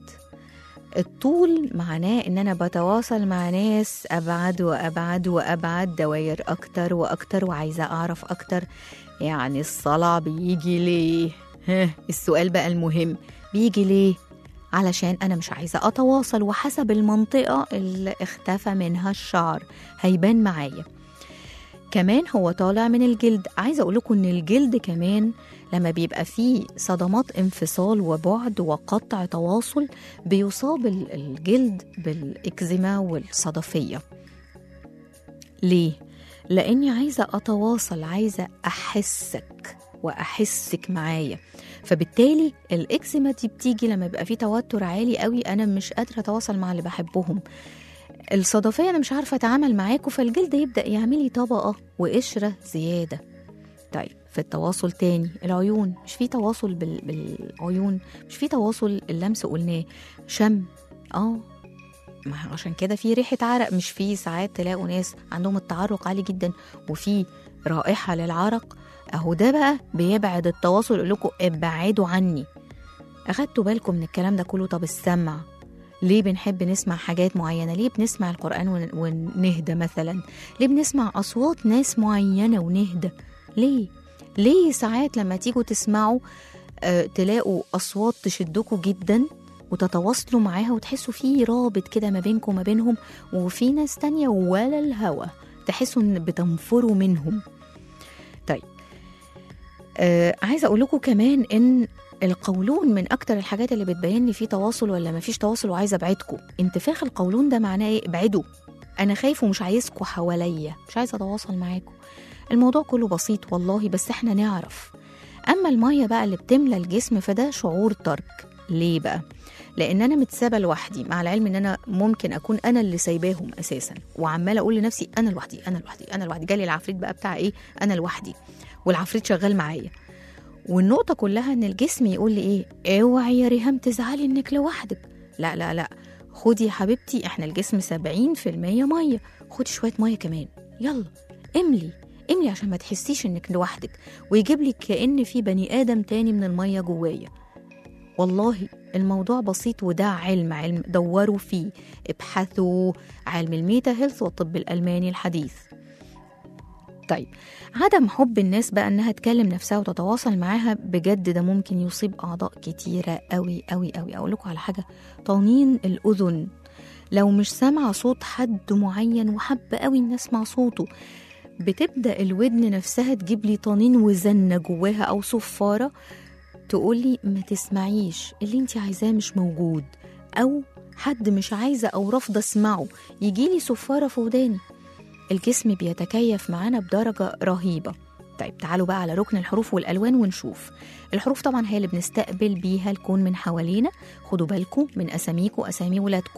الطول معناه إن أنا بتواصل مع ناس أبعد وأبعد وأبعد دواير أكتر وأكتر وعايزة أعرف أكتر يعني الصلع بيجي ليه؟ ها السؤال بقى المهم بيجي ليه؟ علشان أنا مش عايزة أتواصل وحسب المنطقة اللي اختفى منها الشعر هيبان معايا كمان هو طالع من الجلد عايزة أقول لكم إن الجلد كمان لما بيبقى فيه صدمات انفصال وبعد وقطع تواصل بيصاب ال- الجلد بالإكزيما والصدفية ليه؟ لأني عايزة أتواصل عايزة أحسك وأحسك معايا فبالتالي الإكزيما دي بتيجي لما يبقى فيه توتر عالي قوي أنا مش قادرة أتواصل مع اللي بحبهم الصدفية أنا مش عارفة أتعامل معاكم فالجلد يبدأ يعملي طبقة وقشرة زيادة طيب في التواصل تاني العيون مش في تواصل بال... بالعيون مش في تواصل اللمس قلناه شم اه ما هو عشان كده في ريحة عرق مش في ساعات تلاقوا ناس عندهم التعرق عالي جدا وفي رائحة للعرق اهو ده بقى بيبعد التواصل يقول لكم ابعدوا عني اخدتوا بالكم من الكلام ده كله طب السمع ليه بنحب نسمع حاجات معينة ليه بنسمع القرآن ون- ونهدى مثلا ليه بنسمع أصوات ناس معينة ونهدى ليه ليه ساعات لما تيجوا تسمعوا آه تلاقوا أصوات تشدكوا جدا وتتواصلوا معاها وتحسوا في رابط كده ما بينكم وما بينهم وفي ناس تانية ولا الهوى تحسوا ان بتنفروا منهم طيب آه عايزه اقول لكم كمان ان القولون من اكتر الحاجات اللي بتبين لي في تواصل ولا ما فيش تواصل وعايزه ابعدكم انتفاخ القولون ده معناه ايه ابعدوا انا خايف ومش عايزكم حواليا مش عايزه اتواصل معاكم الموضوع كله بسيط والله بس احنا نعرف اما الميه بقى اللي بتملى الجسم فده شعور ترك ليه بقى لان انا متسابه لوحدي مع العلم ان انا ممكن اكون انا اللي سايباهم اساسا وعماله اقول لنفسي انا لوحدي انا لوحدي انا لوحدي جالي العفريت بقى بتاع ايه انا لوحدي والعفريت شغال معايا والنقطة كلها إن الجسم يقول لي إيه؟ اوعي يا ريهام تزعلي إنك لوحدك، لا لا لا خدي يا حبيبتي احنا الجسم 70% ميه خدي شويه ميه كمان يلا املي املي عشان ما تحسيش انك لوحدك ويجيب لك كأن في بني ادم تاني من الميه جوايا والله الموضوع بسيط وده علم علم دوروا فيه ابحثوا علم الميتا هيلث والطب الألماني الحديث طيب عدم حب الناس بقى انها تكلم نفسها وتتواصل معاها بجد ده ممكن يصيب اعضاء كتيره قوي قوي قوي اقول لكم على حاجه طنين الاذن لو مش سامعه صوت حد معين وحابه قوي ان اسمع صوته بتبدا الودن نفسها تجيب لي طنين وزنه جواها او صفاره تقولي ما تسمعيش اللي انت عايزاه مش موجود او حد مش عايزه او رافضه اسمعه يجيلي صفاره في وداني الجسم بيتكيف معانا بدرجه رهيبه طيب تعالوا بقى على ركن الحروف والالوان ونشوف الحروف طبعا هي اللي بنستقبل بيها الكون من حوالينا خدوا بالكم من اساميكم اسامي ولادكم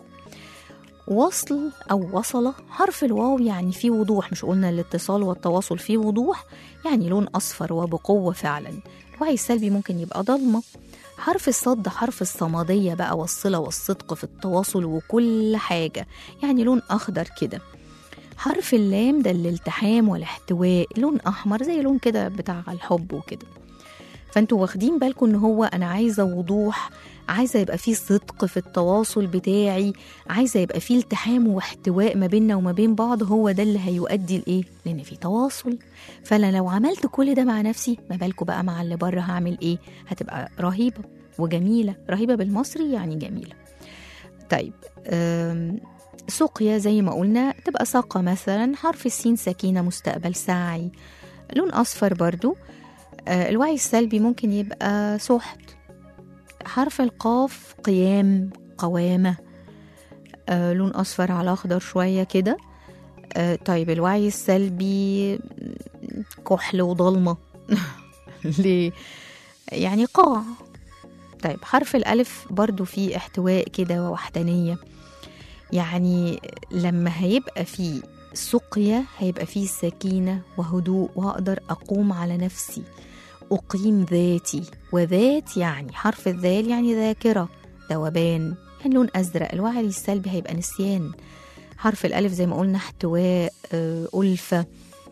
وصل او وصله حرف الواو يعني فيه وضوح مش قلنا الاتصال والتواصل فيه وضوح يعني لون اصفر وبقوه فعلا الوعي السلبي ممكن يبقى ضلمه حرف الصاد ده حرف الصمديه بقى والصله والصدق في التواصل وكل حاجه يعني لون اخضر كده حرف اللام ده الالتحام والاحتواء لون احمر زي لون كده بتاع الحب وكده فانتوا واخدين بالكم ان هو انا عايزه وضوح عايزه يبقى فيه صدق في التواصل بتاعي عايزه يبقى فيه التحام واحتواء ما بيننا وما بين بعض هو ده اللي هيؤدي لايه لان في تواصل فانا لو عملت كل ده مع نفسي ما بالكم بقى مع اللي بره هعمل ايه هتبقى رهيبه وجميله رهيبه بالمصري يعني جميله طيب أم، سقيا زي ما قلنا تبقى ساقة مثلا حرف السين سكينة مستقبل سعي لون أصفر برضو آه، الوعي السلبي ممكن يبقى سحت حرف القاف قيام قوامة آه، لون أصفر على أخضر شوية كده آه، طيب الوعي السلبي كحل وضلمة ليه؟ يعني قاع طيب حرف الألف برضو فيه احتواء كده ووحدانية يعني لما هيبقى فيه سقيا هيبقى فيه سكينة وهدوء وهقدر أقوم على نفسي أقيم ذاتي وذات يعني حرف الذال يعني ذاكرة ذوبان يعني لون أزرق الوعي السلبي هيبقى نسيان حرف الألف زي ما قلنا احتواء آه، ألفة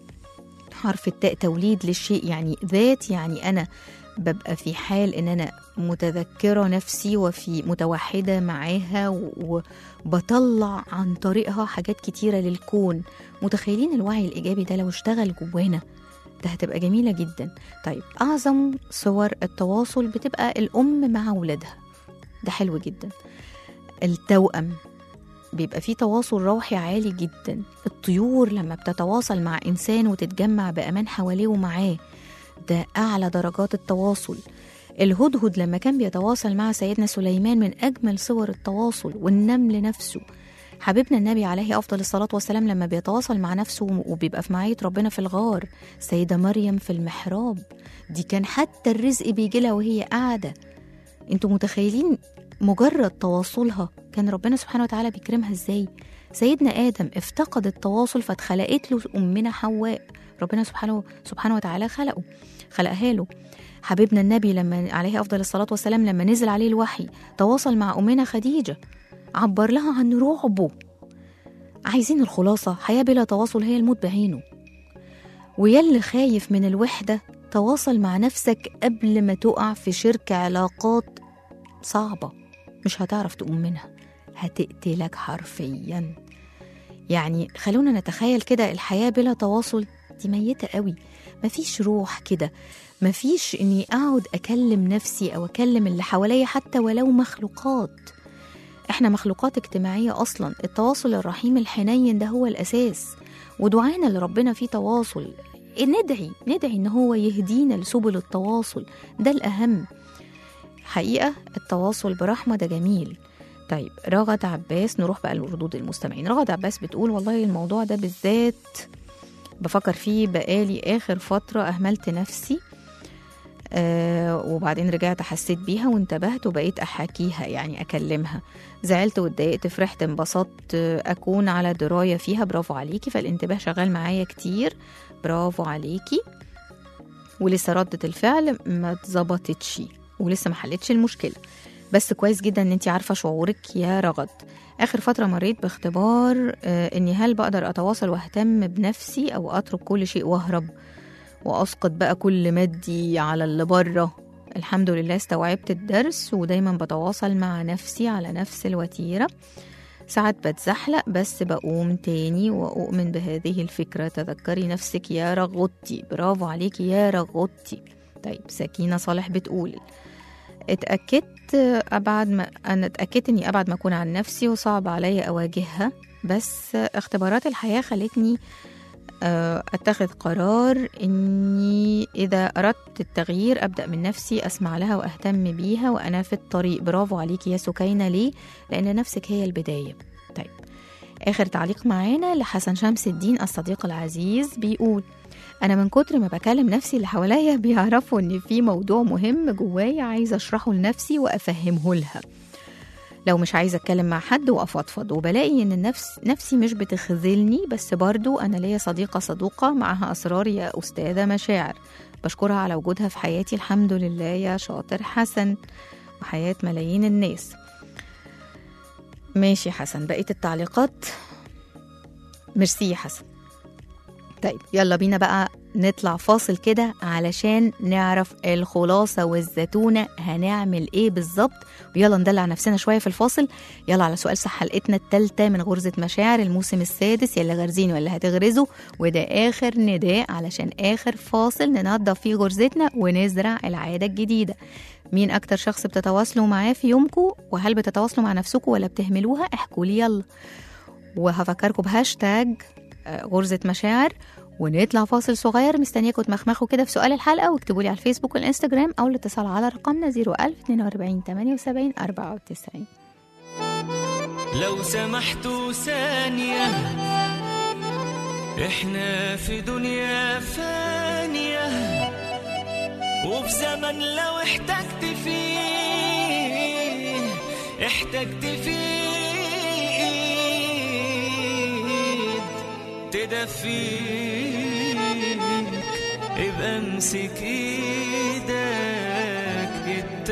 حرف التاء توليد للشيء يعني ذات يعني أنا ببقى في حال ان انا متذكره نفسي وفي متوحده معاها و- وبطلع عن طريقها حاجات كتيره للكون متخيلين الوعي الايجابي ده لو اشتغل جوانا ده هتبقى جميله جدا طيب اعظم صور التواصل بتبقى الام مع ولادها ده حلو جدا التوأم بيبقى فيه تواصل روحي عالي جدا الطيور لما بتتواصل مع انسان وتتجمع بامان حواليه ومعاه ده أعلى درجات التواصل الهدهد لما كان بيتواصل مع سيدنا سليمان من أجمل صور التواصل والنمل نفسه حبيبنا النبي عليه أفضل الصلاة والسلام لما بيتواصل مع نفسه وبيبقى في معية ربنا في الغار سيدة مريم في المحراب دي كان حتى الرزق بيجي لها وهي قاعدة انتوا متخيلين مجرد تواصلها كان ربنا سبحانه وتعالى بيكرمها ازاي سيدنا آدم افتقد التواصل فاتخلقت له أمنا حواء ربنا سبحانه سبحانه وتعالى خلقه خلقها له حبيبنا النبي لما عليه افضل الصلاه والسلام لما نزل عليه الوحي تواصل مع امنا خديجه عبر لها عن رعبه عايزين الخلاصه حياه بلا تواصل هي الموت بعينه ويلي خايف من الوحده تواصل مع نفسك قبل ما تقع في شرك علاقات صعبه مش هتعرف تقوم منها هتقتلك حرفيا يعني خلونا نتخيل كده الحياه بلا تواصل دي ميته قوي مفيش روح كده مفيش اني اقعد اكلم نفسي او اكلم اللي حواليا حتى ولو مخلوقات احنا مخلوقات اجتماعيه اصلا التواصل الرحيم الحنين ده هو الاساس ودعانا لربنا فيه تواصل ندعي ندعي ان هو يهدينا لسبل التواصل ده الاهم حقيقه التواصل برحمه ده جميل طيب رغد عباس نروح بقى لردود المستمعين رغد عباس بتقول والله الموضوع ده بالذات بفكر فيه بقالي آخر فترة أهملت نفسي آه وبعدين رجعت حسيت بيها وانتبهت وبقيت أحاكيها يعني أكلمها زعلت واتضايقت فرحت انبسطت آه، أكون على دراية فيها برافو عليكي فالانتباه شغال معايا كتير برافو عليكي ولسه ردة الفعل ما اتظبطتش ولسه ما حلتش المشكلة بس كويس جدا ان انت عارفه شعورك يا رغد اخر فتره مريت باختبار آه، اني هل بقدر اتواصل واهتم بنفسي او اترك كل شيء واهرب واسقط بقى كل مادي على اللي بره الحمد لله استوعبت الدرس ودايما بتواصل مع نفسي على نفس الوتيره ساعات بتزحلق بس بقوم تاني وأؤمن بهذه الفكرة تذكري نفسك يا رغوتي برافو عليكي يا رغوتي طيب سكينة صالح بتقول اتأكدت أبعد ما أنا اتأكدت إني أبعد ما أكون عن نفسي وصعب عليا أواجهها بس اختبارات الحياة خلتني آه، أتخذ قرار إني إذا أردت التغيير أبدأ من نفسي أسمع لها وأهتم بيها وأنا في الطريق برافو عليكي يا سكينة ليه؟ لأن نفسك هي البداية طيب آخر تعليق معانا لحسن شمس الدين الصديق العزيز بيقول أنا من كتر ما بكلم نفسي اللي حواليا بيعرفوا إن في موضوع مهم جوايا عايزة أشرحه لنفسي وأفهمه لها لو مش عايزة أتكلم مع حد وأفضفض وبلاقي إن النفس نفسي مش بتخذلني بس برضو أنا ليا صديقة صدوقة معها أسرار يا أستاذة مشاعر بشكرها على وجودها في حياتي الحمد لله يا شاطر حسن وحياة ملايين الناس ماشي حسن بقية التعليقات ميرسي يا حسن طيب يلا بينا بقى نطلع فاصل كده علشان نعرف الخلاصة والزتونة هنعمل ايه بالظبط ويلا ندلع نفسنا شوية في الفاصل يلا على سؤال صح حلقتنا التالتة من غرزة مشاعر الموسم السادس يلا غارزين ولا هتغرزوا وده آخر نداء علشان آخر فاصل ننضف فيه غرزتنا ونزرع العادة الجديدة مين أكتر شخص بتتواصلوا معاه في يومكم وهل بتتواصلوا مع نفسكم ولا بتهملوها احكوا لي يلا وهفكركم بهاشتاج آه، غرزة مشاعر ونطلع فاصل صغير مستنياكم تمخمخوا كده في سؤال الحلقة واكتبوا لي على الفيسبوك والانستجرام أو الاتصال على رقمنا 01042 78 94 لو سمحتوا ثانية احنا في دنيا فانية وفي زمن لو احتجت فيه احتجت فيه ايد تدفيك ابقى امسك ايدك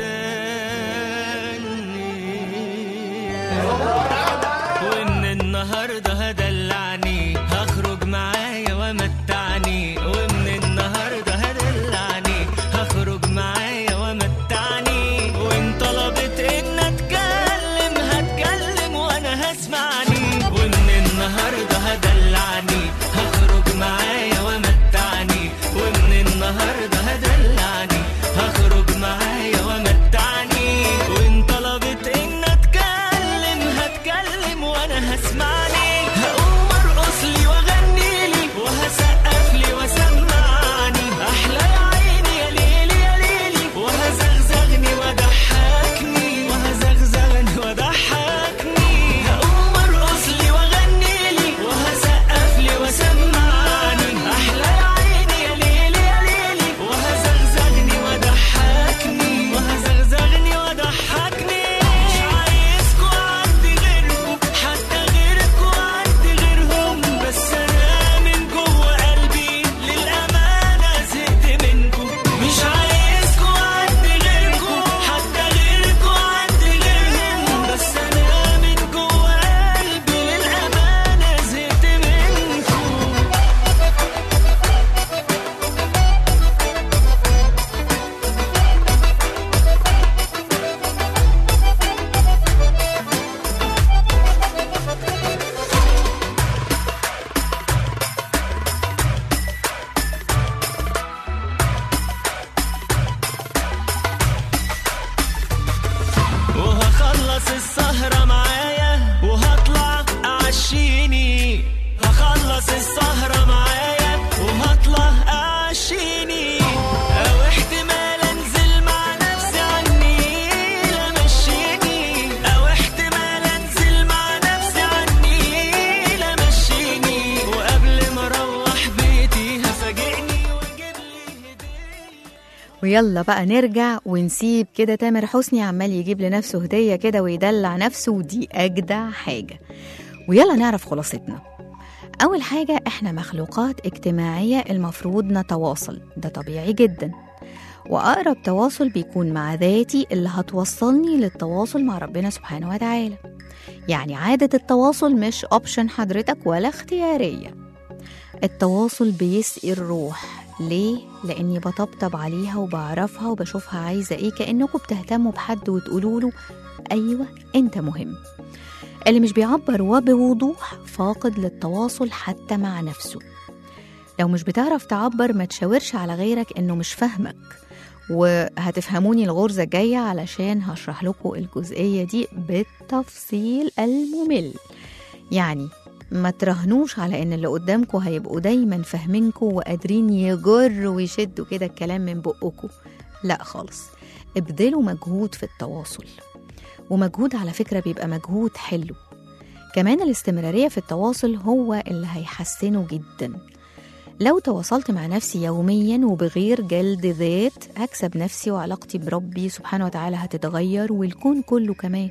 التانية وان النهارده هدلعني هخرج معايا ومتعني وان النهارده هدلعني هخرج معايا ومتعني وان طلبت ان اتكلم هتكلم وانا هسمعني وان النهارده هدلعني هخرج معايا ومتعني وان النهارده هدلعني هخرج معايا ومتعني وان طلبت ان اتكلم هتكلم وانا هسمعني هقوم ارقص لي واغني لي وهسقف لي وسمعني احلى يا عيني يا ليلي يا ليلي وهزغزغني وضحكني وهزغزغني وضحكني هقوم ارقص لي واغني لي وهسقف لي وسمعني احلى يا عيني يا ليلي يا ليلي وهزغزغني وضحكني وهزغزغني وضحكني مش عايزكوا عندي غيركم حتى غيركوا عندي غيرهم بس انا من جوه قلبي للامانه زهقت منكم مش عايزكوا عندي غيركم حتى غيركوا عندي غيرهم بس انا من جوه قلبي للامانه زهقت منكم وهخلص السهرة معايا وهطلع أعشيني هخلص السهرة معايا وهطلع أعشيني أو احتمال أنزل مع نفسي عني لا مشيني أو احتمال أنزل مع نفسي عني لا مشيني وقبل ما أروح بيتي هفاجئني وأجيب لي ويلا بقى نرجع ونسيب كده تامر حسني عمال يجيب لنفسه هدية كده ويدلع نفسه ودي أجدع حاجة ويلا نعرف خلاصتنا أول حاجة إحنا مخلوقات اجتماعية المفروض نتواصل ده طبيعي جدا وأقرب تواصل بيكون مع ذاتي اللي هتوصلني للتواصل مع ربنا سبحانه وتعالى يعني عادة التواصل مش أوبشن حضرتك ولا اختيارية التواصل بيسقي الروح ليه؟ لأني بطبطب عليها وبعرفها وبشوفها عايزة إيه كأنكم بتهتموا بحد وتقولوا له أيوة أنت مهم اللي مش بيعبر وبوضوح فاقد للتواصل حتى مع نفسه لو مش بتعرف تعبر ما تشاورش على غيرك إنه مش فاهمك وهتفهموني الغرزة الجاية علشان هشرح لكم الجزئية دي بالتفصيل الممل يعني ما تراهنوش على ان اللي قدامكم هيبقوا دايما فاهمينكم وقادرين يجروا ويشدوا كده الكلام من بقكم لا خالص ابذلوا مجهود في التواصل ومجهود على فكرة بيبقى مجهود حلو كمان الاستمرارية في التواصل هو اللي هيحسنه جدا لو تواصلت مع نفسي يوميا وبغير جلد ذات هكسب نفسي وعلاقتي بربي سبحانه وتعالى هتتغير والكون كله كمان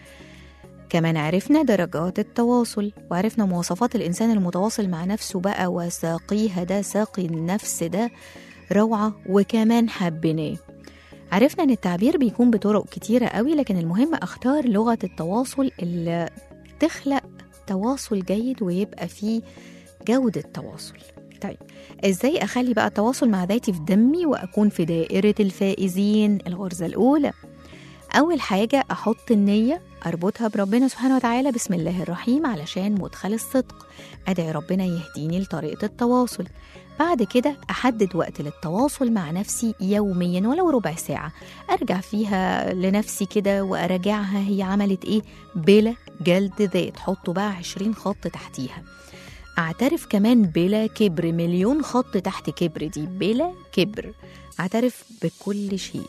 كمان عرفنا درجات التواصل وعرفنا مواصفات الإنسان المتواصل مع نفسه بقى وساقيها ده ساقي النفس ده روعة وكمان حبيناه عرفنا ان التعبير بيكون بطرق كتيرة قوي لكن المهم اختار لغة التواصل اللي تخلق تواصل جيد ويبقى فيه جودة تواصل طيب ازاي اخلي بقى التواصل مع ذاتي في دمي واكون في دائرة الفائزين الغرزة الاولى اول حاجة احط النية اربطها بربنا سبحانه وتعالى بسم الله الرحيم علشان مدخل الصدق ادعي ربنا يهديني لطريقة التواصل بعد كده أحدد وقت للتواصل مع نفسي يوميا ولو ربع ساعة أرجع فيها لنفسي كده وأراجعها هي عملت إيه بلا جلد ذات حطوا بقى عشرين خط تحتيها أعترف كمان بلا كبر مليون خط تحت كبر دي بلا كبر أعترف بكل شيء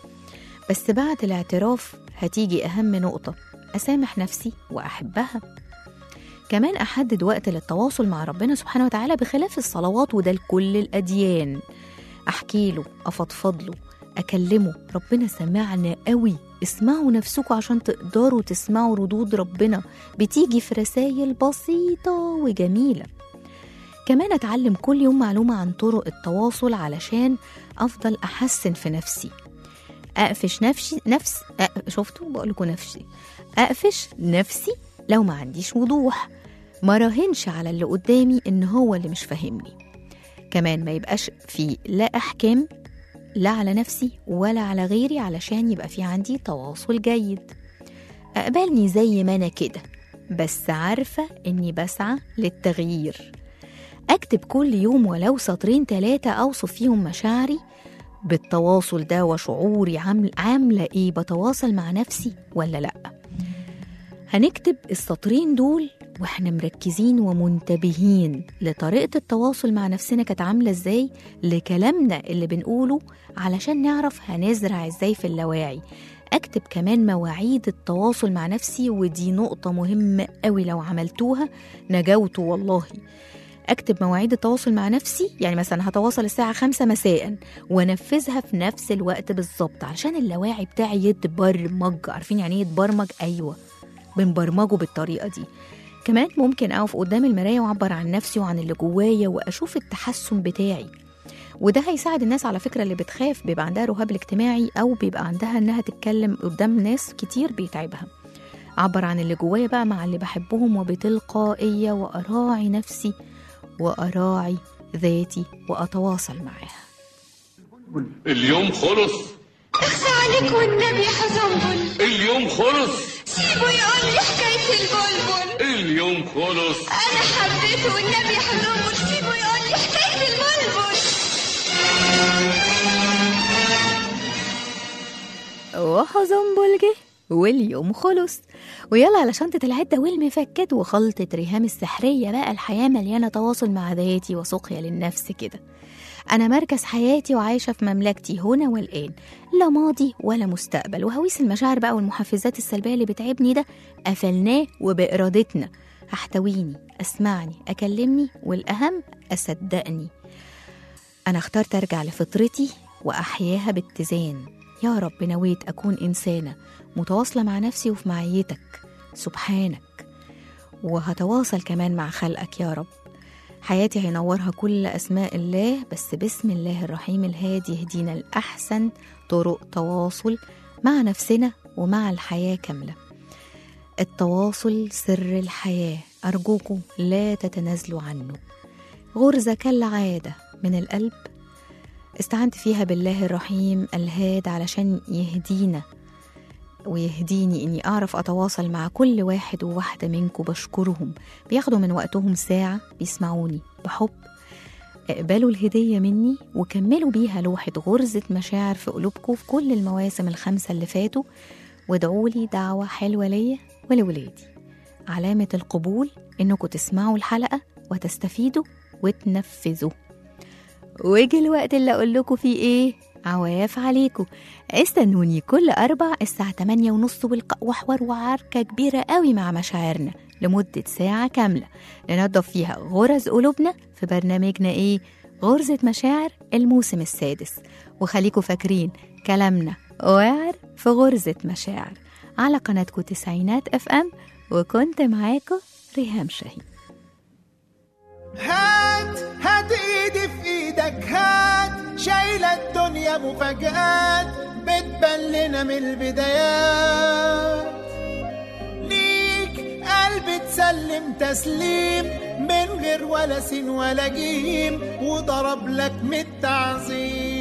بس بعد الاعتراف هتيجي أهم نقطة أسامح نفسي وأحبها كمان أحدد وقت للتواصل مع ربنا سبحانه وتعالى بخلاف الصلوات وده لكل الأديان أحكي له أفضفض له أكلمه ربنا سمعنا قوي اسمعوا نفسكم عشان تقدروا تسمعوا ردود ربنا بتيجي في رسائل بسيطة وجميلة كمان أتعلم كل يوم معلومة عن طرق التواصل علشان أفضل أحسن في نفسي أقفش نفسي نفس أ... شفتوا بقول لكم نفسي أقفش نفسي لو ما عنديش وضوح ما راهنش على اللي قدامي إن هو اللي مش فاهمني كمان ما يبقاش في لا أحكام لا على نفسي ولا على غيري علشان يبقى في عندي تواصل جيد أقبلني زي ما أنا كده بس عارفة إني بسعى للتغيير أكتب كل يوم ولو سطرين تلاتة أوصف فيهم مشاعري بالتواصل ده وشعوري عامل عاملة إيه بتواصل مع نفسي ولا لأ هنكتب السطرين دول واحنا مركزين ومنتبهين لطريقة التواصل مع نفسنا كانت عاملة ازاي لكلامنا اللي بنقوله علشان نعرف هنزرع ازاي في اللاواعي اكتب كمان مواعيد التواصل مع نفسي ودي نقطة مهمة قوي لو عملتوها نجوتوا والله اكتب مواعيد التواصل مع نفسي يعني مثلا هتواصل الساعة خمسة مساء وانفذها في نفس الوقت بالظبط علشان اللاواعي بتاعي يتبرمج عارفين يعني ايه يتبرمج ايوه بنبرمجه بالطريقة دي كمان ممكن أقف قدام المراية وأعبر عن نفسي وعن اللي جوايا وأشوف التحسن بتاعي وده هيساعد الناس على فكرة اللي بتخاف بيبقى عندها رهاب الاجتماعي أو بيبقى عندها إنها تتكلم قدام ناس كتير بيتعبها أعبر عن اللي جوايا بقى مع اللي بحبهم وبتلقائية وأراعي نفسي وأراعي ذاتي وأتواصل معاها اليوم خلص اخفى عليك والنبي حزنبل اليوم خلص سيبه يقول لي حكاية البلبل اليوم خلص أنا حبيته والنبي حزنبل سيبه يقول لي حكاية البلبل وحزنبل جه واليوم خلص ويلا على شنطة العدة والمفكات وخلطة ريهام السحرية بقى الحياة مليانة تواصل مع ذاتي وسقيا للنفس كده أنا مركز حياتي وعايشة في مملكتي هنا والآن لا ماضي ولا مستقبل وهويس المشاعر بقى والمحفزات السلبية اللي بتعبني ده قفلناه وبإرادتنا هحتويني أسمعني أكلمني والأهم أصدقني أنا اخترت أرجع لفطرتي وأحياها باتزان يا رب نويت أكون إنسانة متواصلة مع نفسي وفي معيتك سبحانك وهتواصل كمان مع خلقك يا رب حياتي هينورها كل أسماء الله بس بسم الله الرحيم الهادي يهدينا لأحسن طرق تواصل مع نفسنا ومع الحياة كاملة التواصل سر الحياة أرجوكم لا تتنازلوا عنه غرزة كالعادة من القلب استعنت فيها بالله الرحيم الهاد علشان يهدينا ويهديني اني اعرف اتواصل مع كل واحد وواحده منكم بشكرهم بياخدوا من وقتهم ساعه بيسمعوني بحب اقبلوا الهديه مني وكملوا بيها لوحه غرزه مشاعر في قلوبكم في كل المواسم الخمسه اللي فاتوا وادعوا لي دعوه حلوه ليا ولولادي علامه القبول انكم تسمعوا الحلقه وتستفيدوا وتنفذوا ويجي الوقت اللي اقول لكم فيه ايه عواف عليكم استنوني كل أربع الساعة 8 ونص وحوار وعركة كبيرة قوي مع مشاعرنا لمدة ساعة كاملة ننظف فيها غرز قلوبنا في برنامجنا إيه؟ غرزة مشاعر الموسم السادس وخليكم فاكرين كلامنا واعر في غرزة مشاعر على قناتكم تسعينات اف ام وكنت معاكم ريهام شاهين هات هات ايدي في ايدك هات شايلة الدنيا مفاجآت بتبان لنا من البدايات ليك قلب تسلم تسليم من غير ولا سين ولا جيم وضرب لك من التعظيم